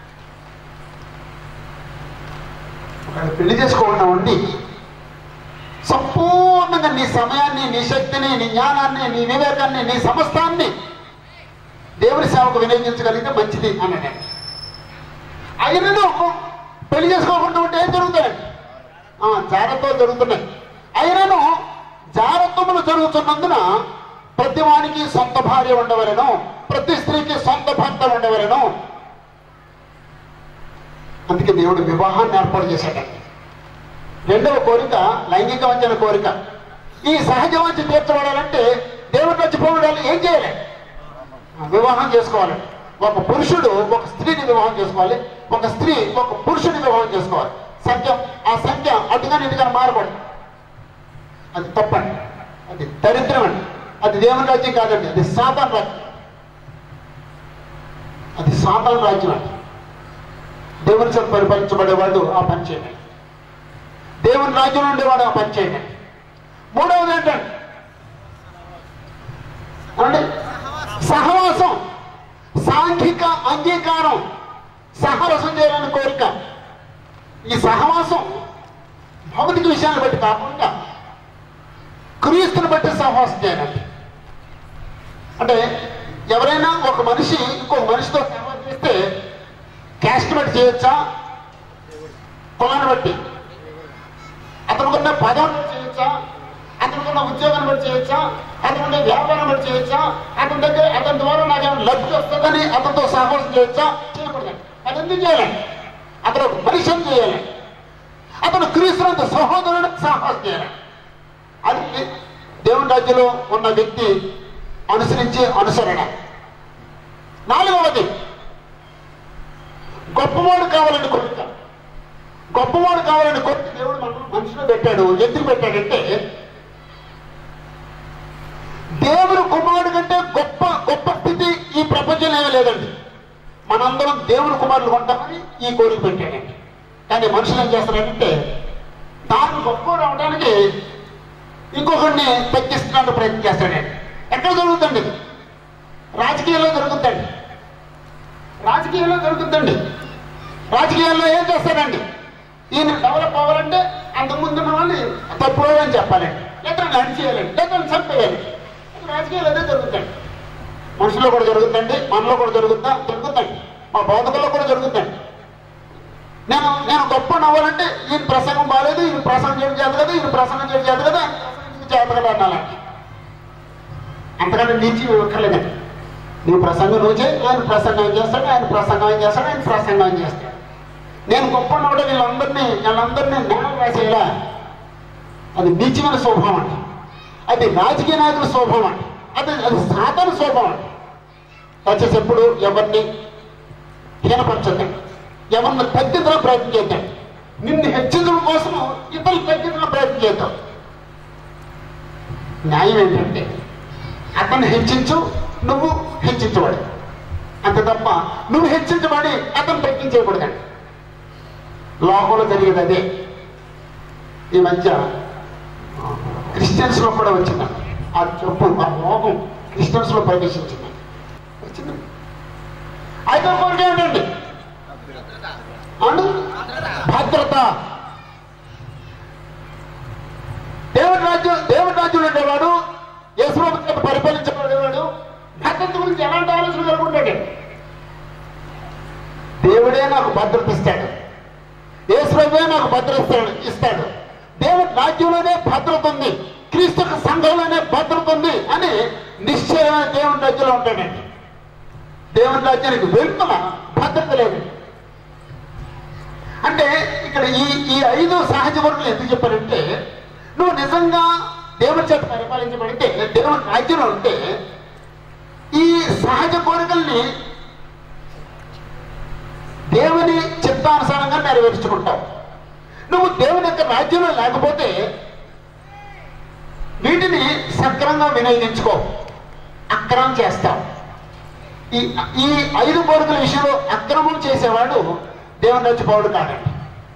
ఒకవేళ పెళ్లి చేసుకోవడం ఉండి సంపూర్ణంగా నీ సమయాన్ని నీ శక్తిని నీ జ్ఞానాన్ని నీ వివేకాన్ని నీ సమస్తాన్ని దేవుని సేవకు వినియోగించగలిగితే మంచిది అన్నాడు అయినను పెళ్లి చేసుకోకుండా ఉంటే ఏం జరుగుతాయండి ఆ, జాగ్రత్తలు జరుగుతున్నాయి అయినను జాగ్రత్తములు జరుగుతున్నందున ప్రతి వానికి సొంత భార్య ఉండవలను ప్రతి స్త్రీకి సొంత భర్త ఉండవలను అందుకే దేవుడు వివాహాన్ని ఏర్పాటు చేశాడండి రెండవ కోరిక లైంగిక వంచన కోరిక ఈ సహజ వంచ తీర్చబడాలంటే దేవుడు వచ్చి పోవడాలు ఏం చేయాలి వివాహం చేసుకోవాలి ఒక పురుషుడు ఒక స్త్రీని వివాహం చేసుకోవాలి ఒక స్త్రీ ఒక పురుషుని వివాహం చేసుకోవాలి సంఖ్య ఆ సంఖ్య అటుగాని ఇటుగా మారకూడదు అది తప్పండి అది దరిద్రం అండి అది దేవుని రాజ్యం కాదండి అది సాతాన్ రాజ్యం అది సాతాన్ రాజ్యం అండి దేవుని చేత పరిపాలించబడేవాడు ఆ పని చేయండి దేవుని రాజ్యంలో ఉండేవాడు ఆ పని చేయండి మూడవది ఏంటంటే ఏమండి? సహవాసం సాంఘిక అంగీకారం సహవాసం చేయాలని కోరిక ఈ సహవాసం భౌతిక విషయాన్ని బట్టి కాకుండా క్రీస్తుని బట్టి సహవాసం చేయాలండి అంటే ఎవరైనా ఒక మనిషి ఇంకో మనిషితో సహవాసం చేస్తే క్యాస్ట్ బట్టి చేయొచ్చా కులాన్ని బట్టి అతనుకున్న పదం చేయొచ్చా అతనుకున్న ఉద్యోగాన్ని బట్టి చేయొచ్చా అతనుకున్న వ్యాపారం బట్టి చేయొచ్చా అతని దగ్గర అతని ద్వారా నాకు ఏమైనా లబ్ధి వస్తుందని అతనితో సహవాసం చేయొచ్చా చేయకూడదండి అది ఎందుకు చేయాలండి అతను ఒక మనిషిని చేయాలి అతను క్రీస్తునంత సహోదరుని సహవాసం చేయాలి అది దేవుని రాజ్యంలో ఉన్న వ్యక్తి అనుసరించే అనుసరణ నాలుగవది గొప్పవాడు కావాలని కోరిక గొప్పవాడు కావాలని కోరిక దేవుడు మన మనుషులు పెట్టాడు ఎందుకు పెట్టాడంటే దేవుడు కుమారుడు కంటే గొప్ప గొప్ప స్థితి ఈ ప్రపంచంలో ఏమీ లేదండి మనందరం దేవుని కుమారులు కొంటామని ఈ కోరిక పెట్టాడండి కానీ మనుషులు ఏం చేస్తారంటే తాను గొప్పవాడు అవడానికి ఇంకొకరిని తగ్గిస్తున్నట్టు ప్రయత్నం చేస్తాడండి ఎక్కడ జరుగుతుంది ఇది? రాజకీయాల్లో జరుగుతుందండి రాజకీయాల్లో జరుగుతుందండి రాజకీయాల్లో ఏం చేస్తారండి ఈయన డెవలప్ అవ్వాలంటే అంతకుముందు ఉన్న వాళ్ళని తప్పుడు అని చెప్పాలండి లేదా నడి చేయాలండి లేదా చంపేయాలి అది రాజకీయాలు అదే జరుగుతాయి మనుషుల్లో కూడా జరుగుతుందండి మనలో కూడా జరుగుతుందా జరుగుతుందండి మా బోధకుల్లో కూడా జరుగుతుందండి నేను నేను గొప్ప అవ్వాలంటే ఈయన ప్రసంగం బాగాలేదు ఈయన ప్రసంగం చేయడం చేత కదా ఈయన ప్రసంగం చేయడం చేత కదా ఆయన ప్రసంగం చేత కదా అనాలండి అంతకంటే నీచి ఇవ్వక్కర్లేదండి నీ ప్రసంగం నువ్వు చేయి ఆయన ప్రసంగం చేస్తాడు ఆయన ప్రసంగం ఏం చేస్తాడు ఆయన ప్రసంగం ఏం చేస్తాడు నేను గొప్ప ఉన్నప్పుడు వీళ్ళందరినీ వీళ్ళందరినీ నేరం రాసేలా అది నీచమైన స్వభావం అండి అది రాజకీయ నాయకుల స్వభావం అండి అది అది సాధారణ స్వభావం అండి దయచేసి ఎప్పుడు ఎవరిని హీనపరచద్దండి ఎవరిని తగ్గించడం ప్రయత్నం చేద్దాం నిన్ను హెచ్చించడం కోసం ఇతరులు తగ్గించడం ప్రయత్నం చేద్దాం న్యాయం ఏంటంటే అతన్ని హెచ్చించు నువ్వు హెచ్చించబడి అంతే తప్ప నువ్వు హెచ్చించబడి అతను తగ్గించకూడదండి లోకంలో జరిగేది అదే ఈ మధ్య క్రిస్టియన్స్ లో కూడా వచ్చిందండి ఆ చెప్పు ఆ లోకం క్రిస్టియన్స్ లో ప్రవేశించింది వచ్చింది అయితే కోరిక ఏంటండి అవును భద్రత దేవుడి రాజ్యం దేవుడి రాజ్యంలో ఉండేవాడు యేసుప్రభు చేత పరిపాలించబడేవాడు భద్రత గురించి ఎలాంటి ఆలోచన కలుగుంటాడు దేవుడే నాకు భద్రత ఇస్తాడు యేసుప్రభువే నాకు భద్రత ఇస్తాడు ఇస్తాడు దేవుడి రాజ్యంలోనే భద్రత ఉంది క్రీస్తు సంఘంలోనే భద్రత ఉంది అని నిశ్చయమైన దేవుని రాజ్యంలో ఉంటాడండి దేవుని రాజ్యానికి వెళ్తున్న భద్రత లేదు అంటే ఇక్కడ ఈ ఈ ఐదు సహజ వనరులు ఎందుకు చెప్పారంటే నువ్వు నిజంగా దేవుని చేత పరిపాలించబడితే దేవుని రాజ్యంలో ఉంటే ఈ సహజ కోరికల్ని దేవుని చిత్తానుసారంగా నెరవేర్చుకుంటావు నువ్వు దేవుని యొక్క రాజ్యంలో లేకపోతే వీటిని సక్రంగా వినియోగించుకో అక్రమం చేస్తావు ఈ ఈ ఐదు కోరికల విషయంలో అక్రమం చేసేవాడు దేవుని రచ్చిపోవడు కాదండి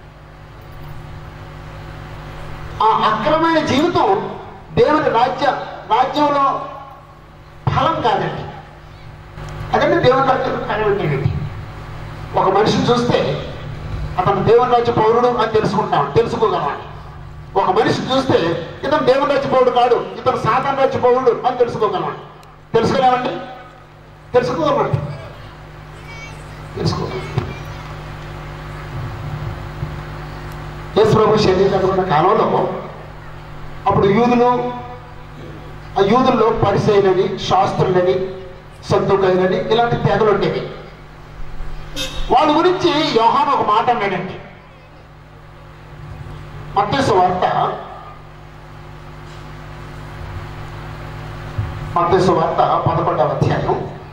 ఆ అక్రమైన జీవితం దేవుని రాజ్య రాజ్యంలో ఫలం కాదండి అదండి దేవుని రాజ్యంలో కనిపెట్టేది ఒక మనిషిని చూస్తే అతను దేవుని రాజ్య పౌరుడు అని తెలుసుకుంటాం తెలుసుకోగలమని ఒక మనిషిని చూస్తే ఇతను దేవుని రాజ్య పౌరుడు కాడు ఇతను సాధారణ రాజ్య పౌరుడు అని తెలుసుకోగలమని తెలుసుకోలేమండి తెలుసుకోగలమండి తెలుసుకోగలం యేసు ప్రభు శరీరం ఉన్న కాలంలో అప్పుడు యూదులు ఆ యూదుల్లో పరిసైలని శాస్త్రులని సద్దుకైలని ఇలాంటి తెగలు ఉండేవి వాళ్ళ గురించి యోహాను ఒక మాట అన్నాడండి మత్తేసు వార్త మత్తేసు వార్త పదకొండవ అధ్యాయం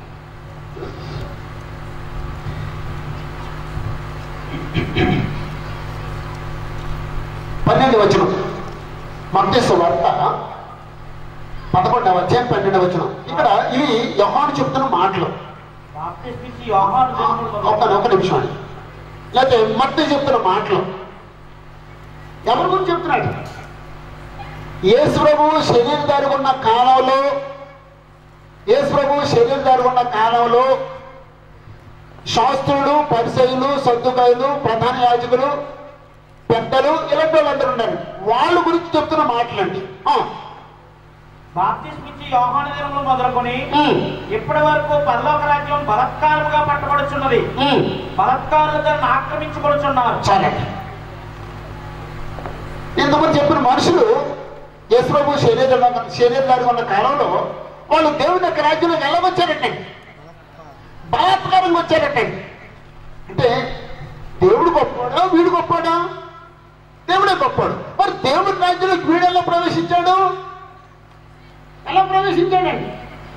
పన్నెండు వచనం మత్తేసు వార్త పదకొండవ అధ్యాయం పన్నెండు వచనం ఇక్కడ ఇవి యోహాను చెప్తున్న మాటలు బాప్తిస్మిచ్చి యోహాను జన్ముడు ఒక ఒక నిమిషం అండి లేకపోతే మట్టి చెప్తున్న మాటలు ఎవరి గురించి చెప్తున్నాడు యేసు ప్రభు శరీరధారి ఉన్న కాలంలో యేసు ప్రభు శరీరధారి ఉన్న కాలంలో శాస్త్రులు పరిసయులు సర్దుకాయలు ప్రధాన యాజకులు పెద్దలు ఇలాంటి వాళ్ళందరూ ఉన్నారు వాళ్ళ గురించి చెప్తున్న మాటలండి ఆ, బాప్తిస్మిచ్చి యోహాను దినములు మొదలుకొని ఉమ్, ఇప్పటి వరకు పరలోక రాజ్యం బలత్కారముగా పట్టబడుచున్నది ఉమ్. బలత్కారులు దాన్ని ఆక్రమించుకొడుచున్నారు చాలండి ఇంతకుముందు చెప్పిన మనుషులు యేసుప్రభు శరీర శరీరధారి ఉన్న కాలంలో వాళ్ళు దేవుని యొక్క రాజ్యంలోకి వెళ్ళవచ్చారటండి బలాత్కారంగా వచ్చారటండి అంటే దేవుడు గొప్పవాడా వీడు గొప్పవాడా దేవుడే గొప్పవాడు మరి దేవుడి రాజ్యంలోకి వీడు ఎలా ప్రవేశించాడు ఎలా ప్రవేశించాడండి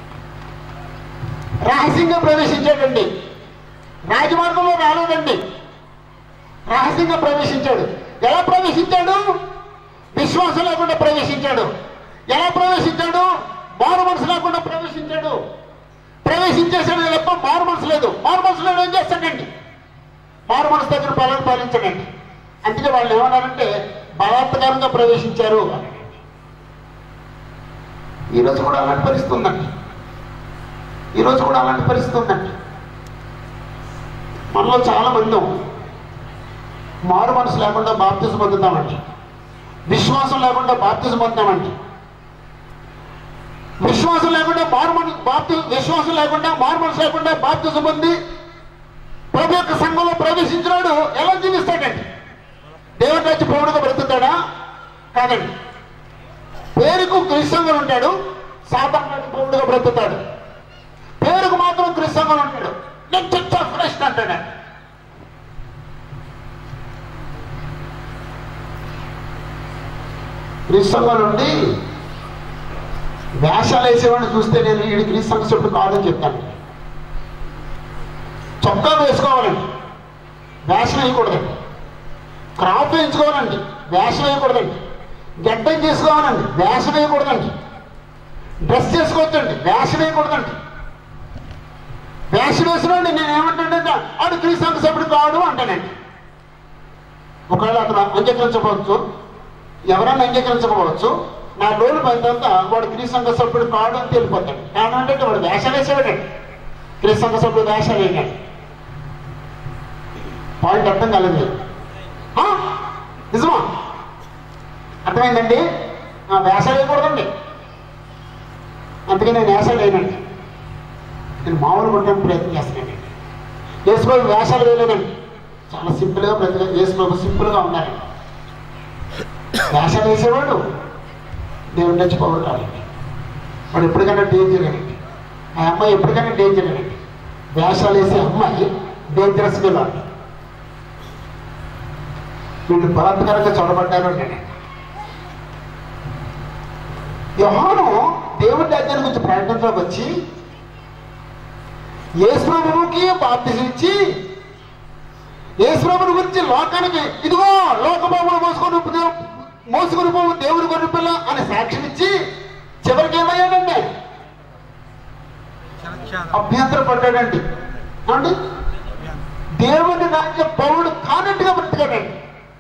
రహస్యంగా ప్రవేశించాడండి రాజమార్గంలో రాలేదండి రహస్యంగా ప్రవేశించాడు ఎలా ప్రవేశించాడు విశ్వాసం లేకుండా ప్రవేశించాడు ఎలా ప్రవేశించాడు మారు మనసు లేకుండా ప్రవేశించాడు ప్రవేశించేసాడు తప్ప మారు మనసు లేదు మారు మనసు లేడు ఏం చేస్తాడండి మారు మనసు దగ్గర పాలన పాలించాడండి అందుకే వాళ్ళు ఏమన్నారంటే బలాత్కారంగా ప్రవేశించారు అన్నాడండి. ఈరోజు కూడా అలాంటి పరిస్థితి ఉందండి ఈరోజు కూడా అలాంటి పరిస్థితి ఉందండి మనలో చాలా మంది మారు మనసు లేకుండా బాప్తిజం పొందుతామండి విశ్వాసం లేకుండా బాప్తిజం పొందుతామండి విశ్వాసం లేకుండా మారు మన బాప్తి విశ్వాసం లేకుండా మారు మనసు లేకుండా బాప్తిజం పొంది ప్రభు యొక్క సంఘంలో ప్రవేశించినాడు ఎలా జీవిస్తాడండి దేవుడి రాజ్య పౌరుడుగా బ్రతుకుతాడా కాదండి పేరుకు క్రిస్తంగా ఉంటాడు సాధారణ రాజ్య పౌరుడుగా బ్రతుకుతాడు పేరుకు మాత్రం క్రిస్తంగా ఉంటాడు నేను చర్చ్ ఆఫ్ క్రైస్ట్ అంటాడండి క్రీస్తు నుండి వేషాలు వేసేవాడిని చూస్తే నేను వీడి క్రీస్తు చెప్పుడు కాదని చెప్తాను చొక్కా వేసుకోవాలండి వేషం వేయకూడదండి క్రాప్ వేయించుకోవాలండి వేషం వేయకూడదండి గడ్డం చేసుకోవాలండి వేషం వేయకూడదండి డ్రెస్ చేసుకోవచ్చండి వేషం వేయకూడదండి వేషం వేసినండి నేను ఏమంటానంటే ఆడు క్రీస్తు సభ్యుడు కాడు అంటానండి ఒకవేళ అతను అంగీకరించవచ్చు ఎవరైనా అంగీకరించకపోవచ్చు నా లోను పైన తర్వాత వాడు క్రీస్తు సభ్యుడు కాడు అని తెలిపోతాడు కారణం ఏంటంటే వాడు వేషాలు వేసేవాడండి క్రీస్తు సభ్యుడు వేషాలు వేయగాడు పాయింట్ అర్థం కాలేదు మీకు. ఆ? నిజమా అర్థమైందండి ఆ, వేషాలు వేయకూడదండి అందుకే నేను వేషాలు వేయనండి నేను మామూలు కొట్టడానికి ప్రయత్నం చేస్తానండి యేసుబాబు వేషాలు వేయలేదండి చాలా సింపుల్గా ప్రతి యేసుబాబు సింపుల్గా ఉన్నారండి వేషాలు వేసేవాడు దేవుడు నచ్చిపోవడం కాదండి వాడు ఎప్పటికైనా డేంజర్ అండి ఆ అమ్మాయి ఎప్పటికైనా డేంజర్ అండి వేషాలు వేసే అమ్మాయి డేంజరస్ గా అండి వీళ్ళు బలాత్కారంగా చూడబడ్డారు నేను యోహాను దేవుడి రాజ్యాన్ని గురించి ప్రకటించడానికి వచ్చి యేసుప్రభువుకి బాప్తిజం ఇచ్చి యేసుప్రభుని గురించి లోకానికి ఇదిగో లోకబాబులు మోసుకొని దేవు- మోసుకుని పోవు దేవుని గొర్రె పిల్ల అని సాక్ష్యం ఇచ్చి చివరికి ఏమయ్యాడండి చలక్షాదం అభ్యంతర పడ్డాడండి అండి దేవుని రాజ్య పౌరుడు కానట్టుగా బ్రతికాడండి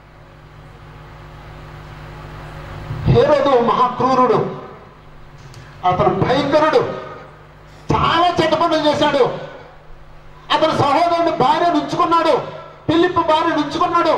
హేరోదు మహాక్రూరుడు అతను భయంకరుడు చాలా చెడ్డ పనులు చేశాడు అతను సహోదరుడు భార్య నుంచుకున్నాడు పిల్లిప్పు భార్య నుంచుకున్నాడు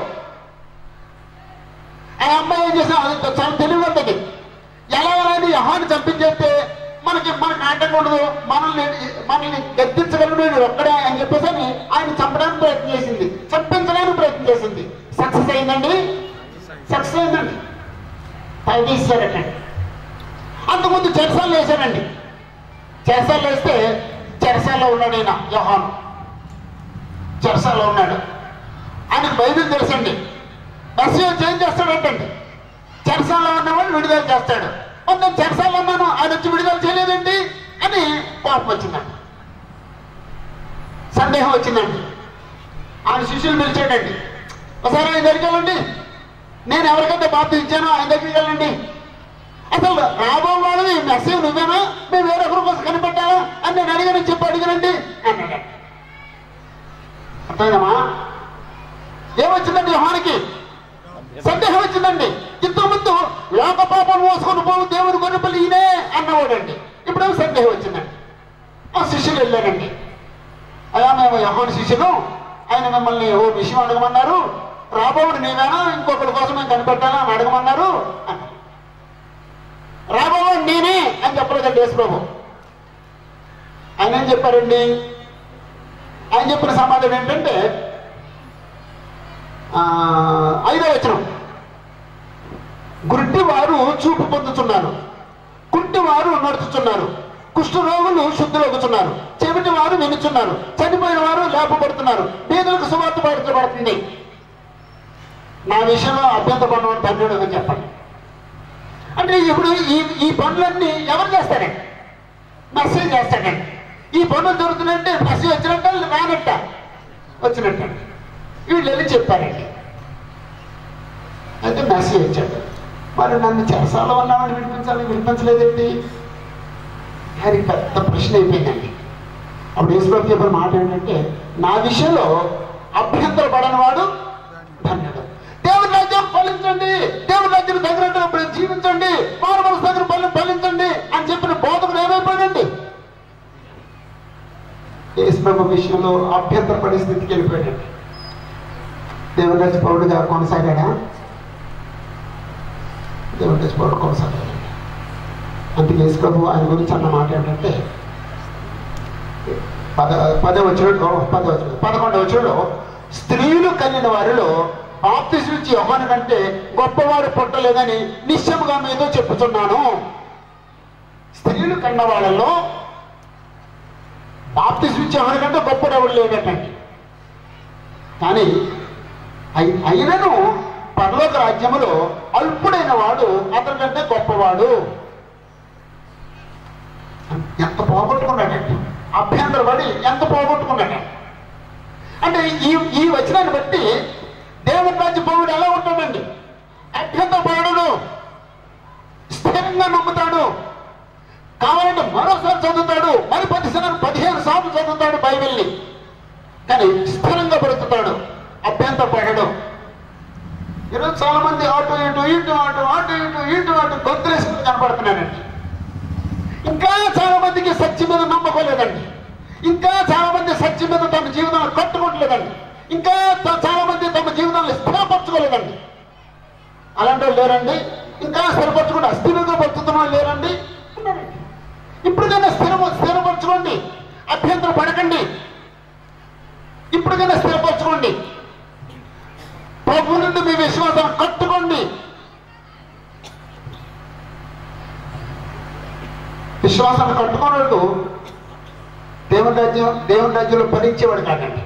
ఆ అమ్మాయి ఏం చేసా అది చాలా తెలివి ఉంటుంది ఎలా అని యహాన్ని చంపించేస్తే మనకి మనకి ఆటంకం ఉండదు మనల్ని మనల్ని గద్దించగలడు వీడు ఒక్కడే అని చెప్పేసి అని ఆయన చంపడానికి ప్రయత్నం చేసింది చంపించడానికి ప్రయత్నం చేసింది సక్సెస్ అయిందండి సక్సెస్ అయిందండి పై తీసారటండి అంతకుముందు చెరసాలు వేశాడండి చెరసాలు వేస్తే చెరసాల్లో ఉన్నాడు ఈయన యోహాను చెరసాల్లో ఉన్నాడు ఆయనకు బైబిల్ తెలుసండి మెస్సీ వచ్చి ఏం చేస్తాడంటండి చెరసాల్లో ఉన్నవాడు విడుదల చేస్తాడు మరి నేను చెరసాల్లో ఉన్నాను ఆయన వచ్చి విడుదల చేయలేదండి అని కోపం వచ్చిందండి సందేహం వచ్చిందండి ఆయన శిష్యులు పిలిచాడండి ఒకసారి ఆయన దగ్గరికి వెళ్ళండి నేను ఎవరికైతే బాధ్యత ఇచ్చానో ఆయన దగ్గరికి వెళ్ళండి అసలు రాబో వాళ్ళని మెసేజ్ నువ్వేనా మేము వేరొకరి కోసం కనిపెట్టాలా అని నేను అడిగానని చెప్పి అడిగానండి అన్నాడు అర్థమైందమ్మా ఏమొచ్చిందండి యోహానికి సందేహం వచ్చిందండి ఇంతకుముందు లోక పాపం మోసుకొని పోవు దేవుని గొర్రెపల్లి ఈయనే అన్నవాడండి ఇప్పుడేమో సందేహం వచ్చిందండి ఆ శిష్యులు వెళ్ళారండి అయ్యా మేము యహోని శిష్యులు ఆయన మిమ్మల్ని ఓ విషయం అడగమన్నారు రాబోవుడు నీవేనా ఇంకొకరి కోసం మేము కనిపెట్టాలా అని అడగమన్నారు అన్నారు రాబోవాడు నేనే అని చెప్పలేదండి యేసు ప్రభు ఆయన ఏం చెప్పారండి ఆయన చెప్పిన సమాధానం ఏంటంటే ఆ, ఐదో వచనం గుడ్డి వారు చూపు పొందుతున్నారు కుంటి వారు నడుచుచున్నారు కుష్ఠరోగులు శుద్ధులవుతున్నారు చెవిటి వారు వినుచున్నారు చనిపోయిన వారు లేపబడుతున్నారు పేదలకు సువార్త పడుతుంది నా విషయంలో అభ్యంతరపడిన తండ్రి అని చెప్పండి అంటే ఇప్పుడు ఈ ఈ పనులన్నీ ఎవరు చేస్తారండి మెసేజ్ చేస్తాడండి ఈ పనులు దొరుకుతున్నాయంటే మెసేజ్ వచ్చినట్ట రానట్ట వచ్చినట్ట వీళ్ళు వెళ్ళి చెప్పారండి అయితే మెసేజ్ వచ్చాడు మరి నన్ను చెరసాల ఉన్నామని వినిపించాలి వినిపించలేదండి అది పెద్ద ప్రశ్న అయిపోయిందండి అప్పుడు యేసుప్రభు చెప్పిన మాట ఏంటంటే నా విషయంలో అభ్యంతర పడని వాడు ధన్యుడు దేవుని రాజ్యం ఫలించండి దేవుని రాజ్యం తగినట్టుగా ఇప్పుడు జీవించండి మారు మనసు దగ్గర పల్లి ఫలించండి అని చెప్పిన బోధకుడు ఏమైపోయాడండి యేసుప్రభు విషయంలో అభ్యంతర పడే స్థితికి వెళ్ళిపోయాడండి దేవుని రాజ్య పౌరుడిగా కొనసాగాడా దేవుని రాజ్య పౌరుడు కొనసాగాడు అందుకే యేసు ప్రభు ఆయన గురించి అన్న మాట ఏంటంటే పద పద వచ్చినలో పద వచ్చిన పదకొండు వచ్చినలో స్త్రీలు కలిగిన వారిలో బాప్తిస్మ ఇచ్చి యోహాను కంటే గొప్పవాడు పుట్టలేదని నిశ్చయముగా మీతో చెప్పుతున్నాను స్త్రీలు కన్న వాళ్ళలో బాప్తిస్మ ఇచ్చి యోహాను కంటే గొప్పడు ఎవడు లేదటండి కానీ అయి- అయినను పరలోక రాజ్యములో అల్పుడైన వాడు అతని కంటే గొప్పవాడు ఎంత పోగొట్టుకున్నాడండి అభ్యంతర పడి ఎంత పోగొట్టుకున్నాడు అంటే ఈ ఈ వచనాన్ని బట్టి దేవుని రాజ్య పౌరుడు ఎలా ఉంటాడండి అభ్యంతర పడడు స్థిరంగా నమ్ముతాడు కావాలంటే మరోసారి చదువుతాడు మరి పది సార్లు పదిహేను సార్లు చదువుతాడు బైబిల్ని కానీ స్థిరంగా బ్రతుకుతాడు అభ్యంతర పడడు ఈరోజు చాలా మంది అటు ఇటు ఇటు అటు అటు ఇటు ఇటు అటు గొంతులేసుకుని కనపడుతున్నారండి ఇంకా చాలా మందికి సత్యం మీద నమ్మకం లేదండి ఇంకా చాలా మంది సత్యం మీద తమ జీవితాన్ని కట్టుకోవట్లేదండి ఇంకా త- చాలా మంది తమ జీవితాన్ని స్థిరపరచుకోలేదండి అలాంటి వాళ్ళు లేరండి ఇంకా స్థిరపరచుకుంటే అస్థిరంగా బతుకుతున్న వాళ్ళు లేరండి ఉన్నారండి. ఇప్పటికైనా స్థిర స్థిరపరచుకోండి అభ్యంతరం పడకండి ఇప్పటికైనా స్థిరపరచుకోండి ప్రభు నుండి మీ విశ్వాసాన్ని కట్టుకోండి విశ్వాసాన్ని కట్టుకున్నట్టు దేవుని రాజ్యం దేవుని రాజ్యంలో ఫలించేవాడు కాదండి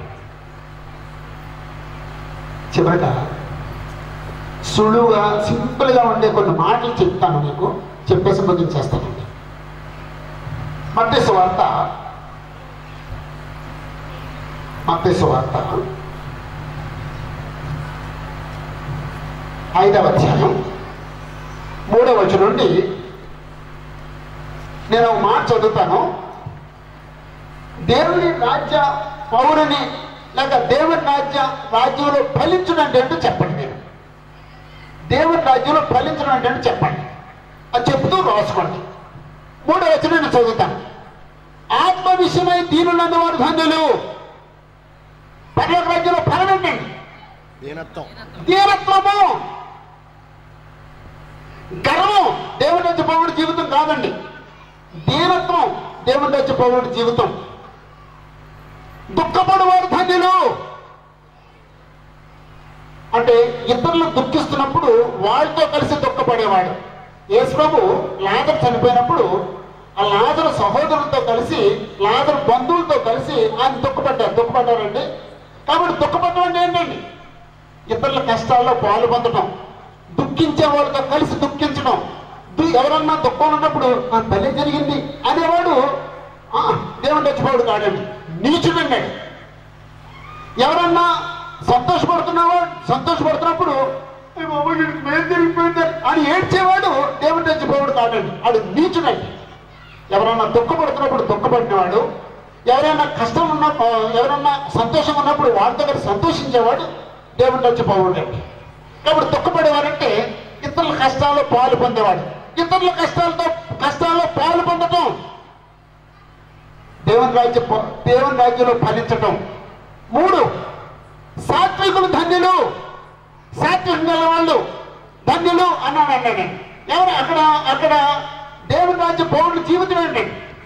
చివరగా సులువుగా సింపుల్గా ఉండే కొన్ని మాటలు చెప్తాను మీకు చెప్పేసి ముగించేస్తానండి మత్తేసు వార్త మత్తేసు వార్త ఐదవ అధ్యాయం వచనం నుండి నేను ఒక మాట చదువుతాను దేవుని రాజ్య పౌరుని లేక దేవుని రాజ్య రాజ్యంలో ఫలించడం అంటే ఏంటో చెప్పండి మీరు దేవుని రాజ్యంలో ఫలించడం అంటే ఏంటో చెప్పండి అది చెప్తూ రాసుకోండి మూడో వచనం నేను చదువుతాను ఆత్మ విషయమై దీనులందు వారు ధన్యులు పర్లోక రాజ్యంలో ఫలం ఏంటండి దీనత్వం దీనత్వము గర్వం దేవుని వచ్చి పౌరుడి జీవితం కాదండి దీనత్వం దేవుని వచ్చి పౌరుడి జీవితం దుఃఖపడేవాడు ధన్యులు అంటే ఇతరులు దుఃఖిస్తున్నప్పుడు వాళ్ళతో కలిసి దుఃఖపడేవాడు యేసుప్రభు లాజరు చనిపోయినప్పుడు ఆ లాజరు సహోదరులతో కలిసి లాజరు బంధువులతో కలిసి ఆయన దుఃఖపడ్డారు దుఃఖపడ్డారండి కాబట్టి దుఃఖపడడం అంటే ఏంటండి ఇతరుల కష్టాల్లో పాలు పొందడం దుఃఖించే వాళ్ళతో కలిసి దుఃఖించడం దు- ఎవరన్నా దుఃఖం ఉన్నప్పుడు ఆ తల్లి జరిగింది అనేవాడు "ఆ, దేవుడు వచ్చిపోడు కాడండి నీచుడండి ఎవరన్నా సంతోషపడుతున్నావా సంతోషపడుతున్నప్పుడు "ఏ బాబోయ్, వీడికి మేలు జరిగిపోయింది అని ఏడ్చేవాడు దేవుడు తెచ్చిపోవాడు కాదండి వాడు నీచుడండి ఎవరన్నా దుఃఖపడుతున్నప్పుడు దుఃఖపడినవాడు ఎవరైనా కష్టం ఉన్న ఎవరన్నా సంతోషం ఉన్నప్పుడు వాళ్ళతో కలిసి సంతోషించేవాడు దేవుడు తెచ్చిపోవాడండి కాబట్టి దుఃఖపడేవారంటే ఇతరుల కష్టాల్లో పాలు పొందేవాడు ఇతరుల కష్టాలతో కష్టాల్లో పాలు పొందటం దేవుని రాజ్య దేవుని రాజ్యంలో ఫలించటం మూడు సాత్వికులు ధన్యులు సాత్వికం గల వాళ్ళు ధన్యులు అన్నాడు అన్నాడు ఎవరు అక్కడ అక్కడ దేవుని రాజ్య పౌరుల జీవితం ఏంటండి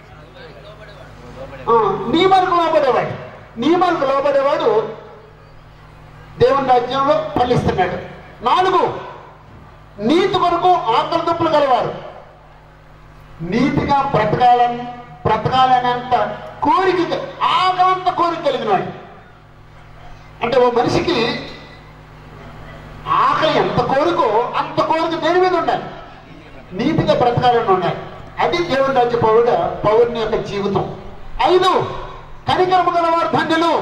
ఆ, నియమాలకు లోబడేవాడు నియమాలకు లోబడేవాడు దేవుని రాజ్యంలో ఫలిస్తున్నాడు నాలుగు నీతి కొరకు ఆకలి దుప్పులు గలవారు నీతిగా బ్రతకాలని బ్రతకాలనేంత కోరిక ఆకాంత కోరిక కలిగిన వాడు అంటే ఓ మనిషికి ఆకలి ఎంత కోరికో అంత కోరిక దేని మీద ఉండాలి నీతిగా బ్రతకాలని ఉండాలి అది దేవుని రాజ్య పౌరుడ పౌరుని యొక్క జీవితం ఐదు కనికరము గలవారు ధన్యులు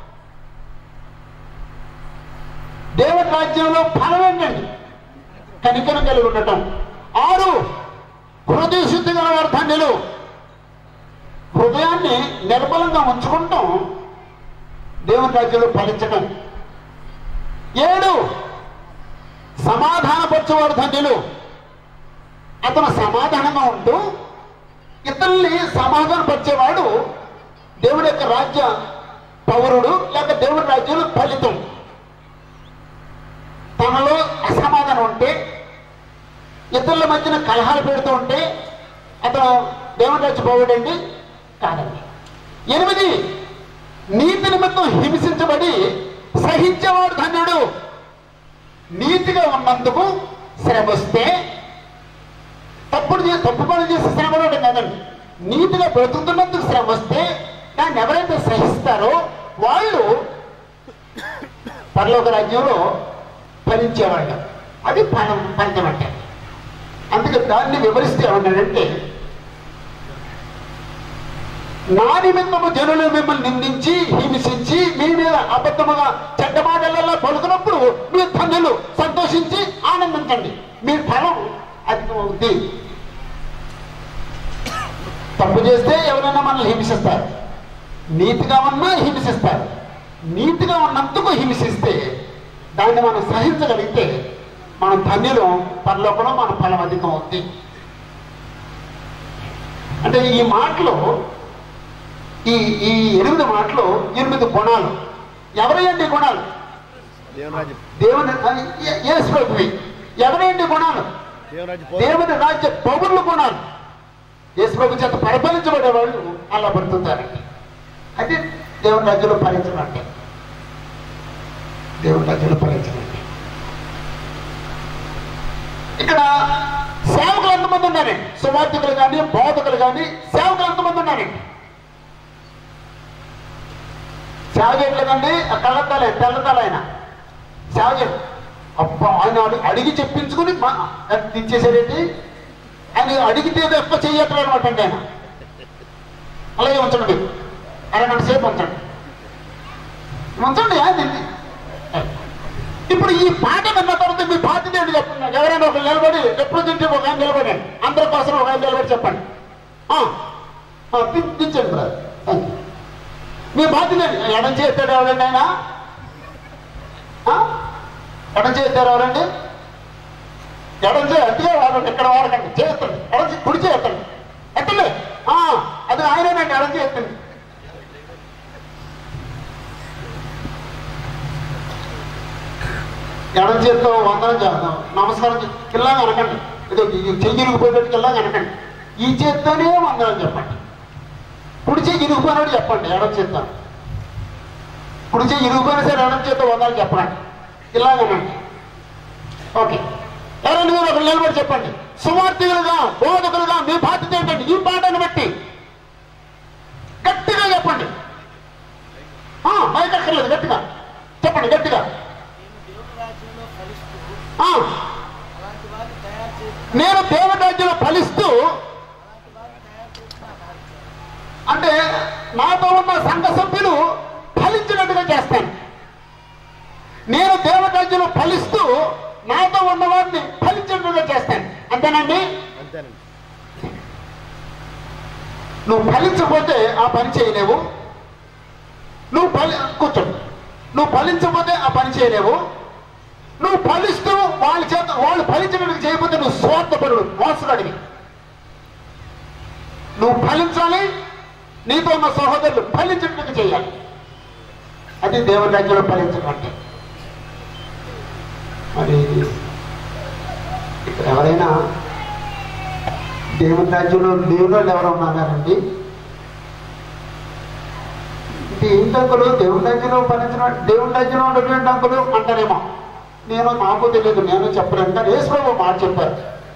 దేవుని రాజ్యంలో ఫలం ఏంటండి కనికరం కలిగి ఉండటం ఆరు హృదయ శుద్ధి గలవారు ధన్యులు హృదయాన్ని నిర్మలంగా ఉంచుకుంటాం దేవుని రాజ్యంలో ఫలించడం ఏడు సమాధానపరచేవారు ధన్యులు అతను సమాధానంగా ఉంటూ ఇతరుల్ని సమాధానపరిచేవాడు దేవుడి యొక్క రాజ్య పౌరుడు లేక దేవుడి రాజ్యంలో ఫలితం తనలో అసమాధానం ఉంటే ఇతరుల మధ్యన కలహాలు పెడుతూ ఉంటే అతను దేవుని రాజ్య పౌరుడండి కాదండి ఎనిమిది నీతి నిమిత్తం హింసించబడి సహించేవాడు ధన్యుడు నీతిగా ఉన్నందుకు శ్రమ వస్తే తప్పుడు చేసి తప్పు పనులు చేసి శ్రమ పడడం కాదండి నీతిగా బ్రతుకుతున్నందుకు శ్రమ వస్తే దాన్ని ఎవరైతే సహిస్తారో వాళ్ళు పరలోక రాజ్యంలో ఫలించేవాళ్ళు అది ఫలం ఫలితం అంటే అందుకే దాన్ని వివరిస్తే ఏమన్నాడంటే నా నిమిత్తము జనులు మిమ్మల్ని నిందించి హింసించి మీ మీద అబద్ధముగా చెడ్డ మాటలలో పలుకున్నప్పుడు మీరు ధన్యులు సంతోషించి ఆనందించండి మీ ఫలం అధికమవుతుంది తప్పు చేస్తే ఎవరైనా మనల్ని హింసిస్తారు నీతిగా ఉన్నా హింసిస్తారు నీతిగా ఉన్నందుకు హింసిస్తే దాన్ని మనం సహించగలిగితే మనం ధన్యులు పరలోకంలో మన ఫలం అధికం అవుతుంది అంటే ఈ మాటలు ఈ ఈ ఎనిమిది మాటలు ఎనిమిది గుణాలు ఎవరయ్యండి ఈ గుణాలు దేవుని రాజ్యం దేవుని యేసు ప్రభువి ఎవరయ్యండి ఈ గుణాలు దేవుని రాజ్యం పౌరులు. దేవుని రాజ్య పౌరులు గుణాలు యేసు ప్రభు చేత పరిపాలించబడే వాళ్ళు అలా బ్రతుకుతారండి అది దేవుని రాజ్యంలో ఫలించడం అంటే దేవుని రాజ్యంలో ఫలించడం అంటే ఇక్కడ సేవకులు ఎంతమంది ఉన్నారండి సువార్థికులు కానీ బోధకులు కానీ సేవకులు ఎంతమంది ఉన్నారండి సేవ చేయట్లేదండి ఆ కళ్ళద్దాలే తెల్లద్దాలు ఆయన సేవ చేయడు అబ్బా ఆయన అడి- అడిగి చెప్పించుకుని మా ఇచ్చేసారేంటి ఆయన అడిగితే తప్ప చెయ్యట్లేదు అనమాట అండి ఆయన అలాగే ఉంచండి మీరు అరగంట సేపు ఉంచండి ఉంచండి ఏంది ఇప్పుడు ఈ పాట విన్న తర్వాత మీ బాధ్యత ఏంటి చెప్పండి నాకు. ఎవరైనా ఒక నిలబడి రిప్రజెంటేటివ్ ఒక ఆయన నిలబడి అందరి కోసం ఒక ఆయన నిలబడి చెప్పండి ఆ, ఆ, ది- దించండి బ్రదర్ థ్యాంక్ యూ మీ బాధ్యత ఏంటి? ఎడం చేస్తాడు ఎవరండి ఆయన ఆ? ఎడం చేస్తారు ఎవరండి ఎడం చేయ అట్టిగా వాడండి ఇక్కడ వాడకండి చేస్తండి ఎడం చే- కుడి చేస్తండి ఎత్తండి ఆ, అది ఆయనేనండి ఎడం చేస్తండి ఎడం చేత్తో వందనం చేద్దాం నమస్కారం చే- కిల్లా అనకండి ఇది చెయ్యి ఇరిగిపోయేటట్టు కిల్లా అనకండి ఈ చేత్తోనే వందనం చెప్పండి కుడి చెయ్యి ఇరిగిపోయినట్టు చెప్పండి ఎడం చేత్తో కుడి చెయ్యి ఇరిగిపోయినా సరే ఎడం చేత్తో వందనం చెప్పండి ఇలాగనండి ఓకే ఎవరండి మీరు ఒకరు నిలబడి చెప్పండి సుమార్థికులుగా బోధకులుగా మీ బాధ్యత ఏంటండి ఈ పాటను బట్టి గట్టిగా చెప్పండి ఆ, మైక్ అక్కర్లేదు గట్టిగా చెప్పండి గట్టిగా ఆ, నేను దేవరాజ్యంలో ఫలిస్తూ అంటే నాతో ఉన్న సంఘ సభ్యులు ఫలించినట్టుగా చేస్తాను నేను దేవరాజ్యంలో ఫలిస్తూ నాతో ఉన్న వారిని ఫలించినట్టుగా చేస్తాను అంతేనండి అంతేనండి నువ్వు ఫలించకపోతే ఆ పని చేయలేవు నువ్వు ఫలి కూర్చోండి నువ్వు ఫలించకపోతే ఆ పని చేయలేవు నువ్వు ఫలిస్తూ వాళ్ళ చేత వాళ్ళు ఫలించినట్టు చేయకపోతే నువ్వు స్వార్థపరుడు మోసగాడివి నువ్వు ఫలించాలి నీతో ఉన్న సహోదరులు ఫలించినట్టు చేయాలి అది దేవుని రాజ్యంలో ఫలించడం అంటే మరి ఇక్కడ ఎవరైనా దేవుని రాజ్యంలో లేని వాళ్ళు ఎవరు ఉన్నారండి ఇది ఏంటి అంకులు దేవుని రాజ్యంలో పనిచిన దేవుని రాజ్యంలో ఉన్నటువంటి అంకులు అంటారేమో నేను నాకు తెలియదు నేను చెప్పలేను కానీ యేసుప్రభు మాట చెప్పారు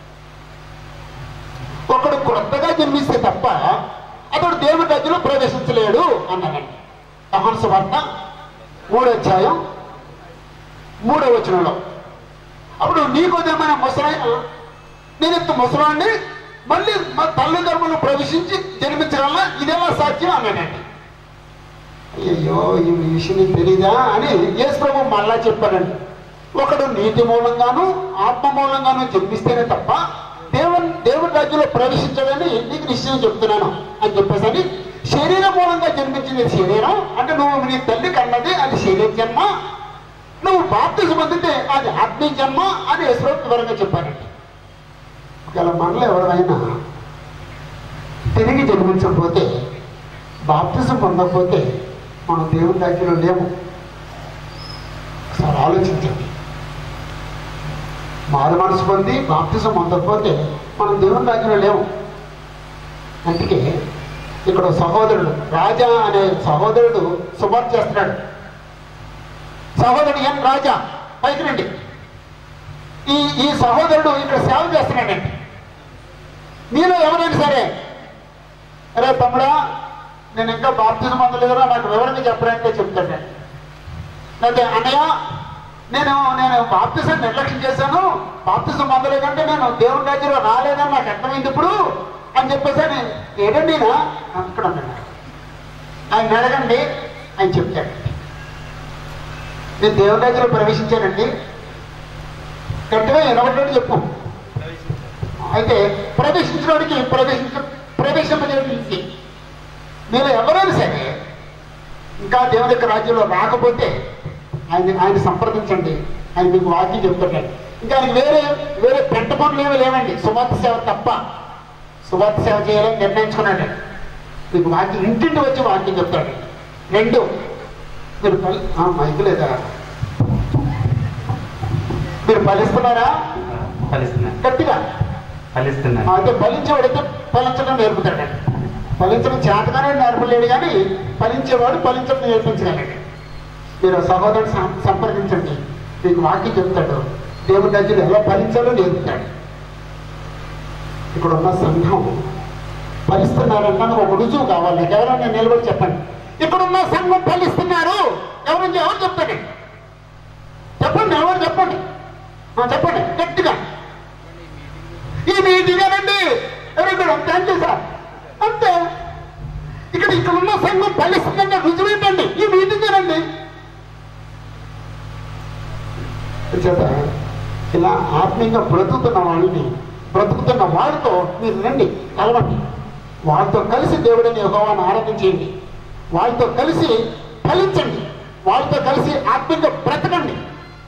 ఒకడు కొత్తగా జన్మిస్తే తప్ప అతడు దేవుని రాజ్యంలో ప్రవేశించలేడు అన్నారండి అహంస వార్త మూడో అధ్యాయం మూడో వచనంలో అప్పుడు నీకోదేమైన ముసలాయన నేను ఇంత ముసలాన్ని మళ్ళీ మా తల్లిదండ్రులు ప్రవేశించి జన్మించగలనా ఇదెలా సాధ్యం అన్నాడండి అయ్యో ఈ విషయం నీకు తెలీదా అని యేసు ప్రభు మళ్ళా చెప్పాడండి ఒకడు నీతి మూలంగాను ఆత్మ మూలంగాను జన్మిస్తేనే తప్ప దేవుని దేవుని రాజ్యంలో ప్రవేశించడని నీకు నిశ్చయం చెప్తున్నాను అని చెప్పేసి అని శరీరం మూలంగా జన్మించింది శరీరం అంటే నువ్వు నీ తల్లి కన్నది అది శరీర జన్మ నువ్వు బాప్తిజం పొందితే అది ఆత్మీయ జన్మ అని యేసు వివరంగా చెప్పారండి గల మనలో ఎవరైనా తిరిగి జన్మించకపోతే బాప్తిజం పొందకపోతే మనం దేవుని రాజ్యంలో లేము ఒకసారి ఆలోచించండి మారు మనసు పొంది బాప్తిజం పొందకపోతే మనం దేవుని రాజ్యంలో లేము అందుకే ఇక్కడ ఒక సహోదరుడు రాజా అనే సహోదరుడు శుభార్త చేస్తున్నాడు సహోదరుడు ఎన్ రాజా పైకి రండి ఈ ఈ సహోదరుడు ఇక్కడ సేవ చేస్తున్నాడండి మీలో ఎవరైనా సరే అరే తమ్ముడా నేను ఇంకా బాప్తిజం పొందలేదురా నాకు వివరంగా చెప్పడానికి చెప్తాడండి లేకపోతే అన్నయ్య నేను నేను బాప్తిజం నిర్లక్ష్యం చేశాను బాప్తిజం పొందలేదంటే నేను దేవుని రాజ్యంలో రాలేదని నాకు అర్థమైంది ఇప్పుడు అని చెప్పేసి అని ఏడండి ఈయన? అక్కడ ఉన్నాడు ఆయన అడగండి ఆయన చెప్తాడండి నేను దేవుని రాజ్యంలో ప్రవేశించానండి గట్టిగా వినబడ్డాడు చెప్పు అయితే ప్రవేశించడానికి ప్రవేశించ ప్రవేశింపజేయడానికి మీరు ఎవరైనా సరే ఇంకా దేవుని యొక్క రాజ్యంలో రాకపోతే ఆయన ఆయన సంప్రదించండి ఆయన మీకు వాక్యం చెప్తాడండి ఇంకా ఆయనకి వేరే వేరే పెంట పనులు ఏమీ లేవండి సువార్త సేవ తప్ప సువార్త సేవ చేయాలని నిర్ణయించుకున్నాడు మీకు వాక్యం ఇంటింటి వచ్చి వాక్యం చెప్తాడు రెండు మీరు పలి ఆ, మైక్ లేదా మీరు ఫలిస్తున్నారా ఫలిస్తున్నాను గట్టిగా ఫలిస్తున్నాను అయితే ఫలించేవాడైతే ఫలించడం నేర్పుతాడండి ఫలించడం చేతగానే నేర్పలేడు కానీ ఫలించేవాడు ఫలించడం నేర్పించగలడు మీరు సహోదరుడు సం- సంప్రదించండి మీకు వాక్యం చెప్తాడు దేవుడి రాజ్యంలో ఎలా ఫలించాలో నేర్పుతాడు ఇక్కడ ఉన్న సంఘం ఫలిస్తున్నారంటే ఒక రుజువు కావాలి నాకు ఎవరైనా నిలబడి చెప్పండి ఇక్కడ ఉన్న సంఘం ఫలిస్తున్నారు ఎవరైనా ఎవరు చెప్తాడు చెప్పండి ఎవరు చెప్పండి ఆ, చెప్పండి గట్టిగా ఈ మీటింగేనండి ఎవరు థ్యాంక్ యూ సార్ అంతే ఇక్కడ ఇక్కడ ఉన్న సంఘం ఫలిస్తుందంటే రుజువు ఏంటండి ఈ మీటింగేనండి చేత ఇలా ఆత్మీయంగా బ్రతుకుతున్న వాళ్ళని బ్రతుకుతున్న వాళ్ళతో మీరు రండి కలవండి వాళ్ళతో కలిసి దేవుడిని యెహోవాను ఆరాధించేయండి వాళ్ళతో కలిసి ఫలించండి వాళ్ళతో కలిసి ఆత్మీయంగా బ్రతకండి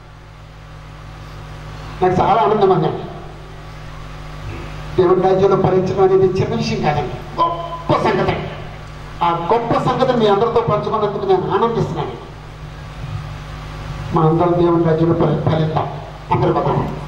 నాకు చాలా ఆనందం అందండి దేవుడి రాజ్యంలో ఫలించడం అనేది చిన్న విషయం కాదండి గొప్ప సంగతి ఆ గొప్ప సంగతిని మీ అందరితో పంచుకున్నందుకు నేను ఆనందిస్తున్నాను మనందరం దేవుని రాజ్యంలో ఫలి- ఫలిద్దాం అందరి పదం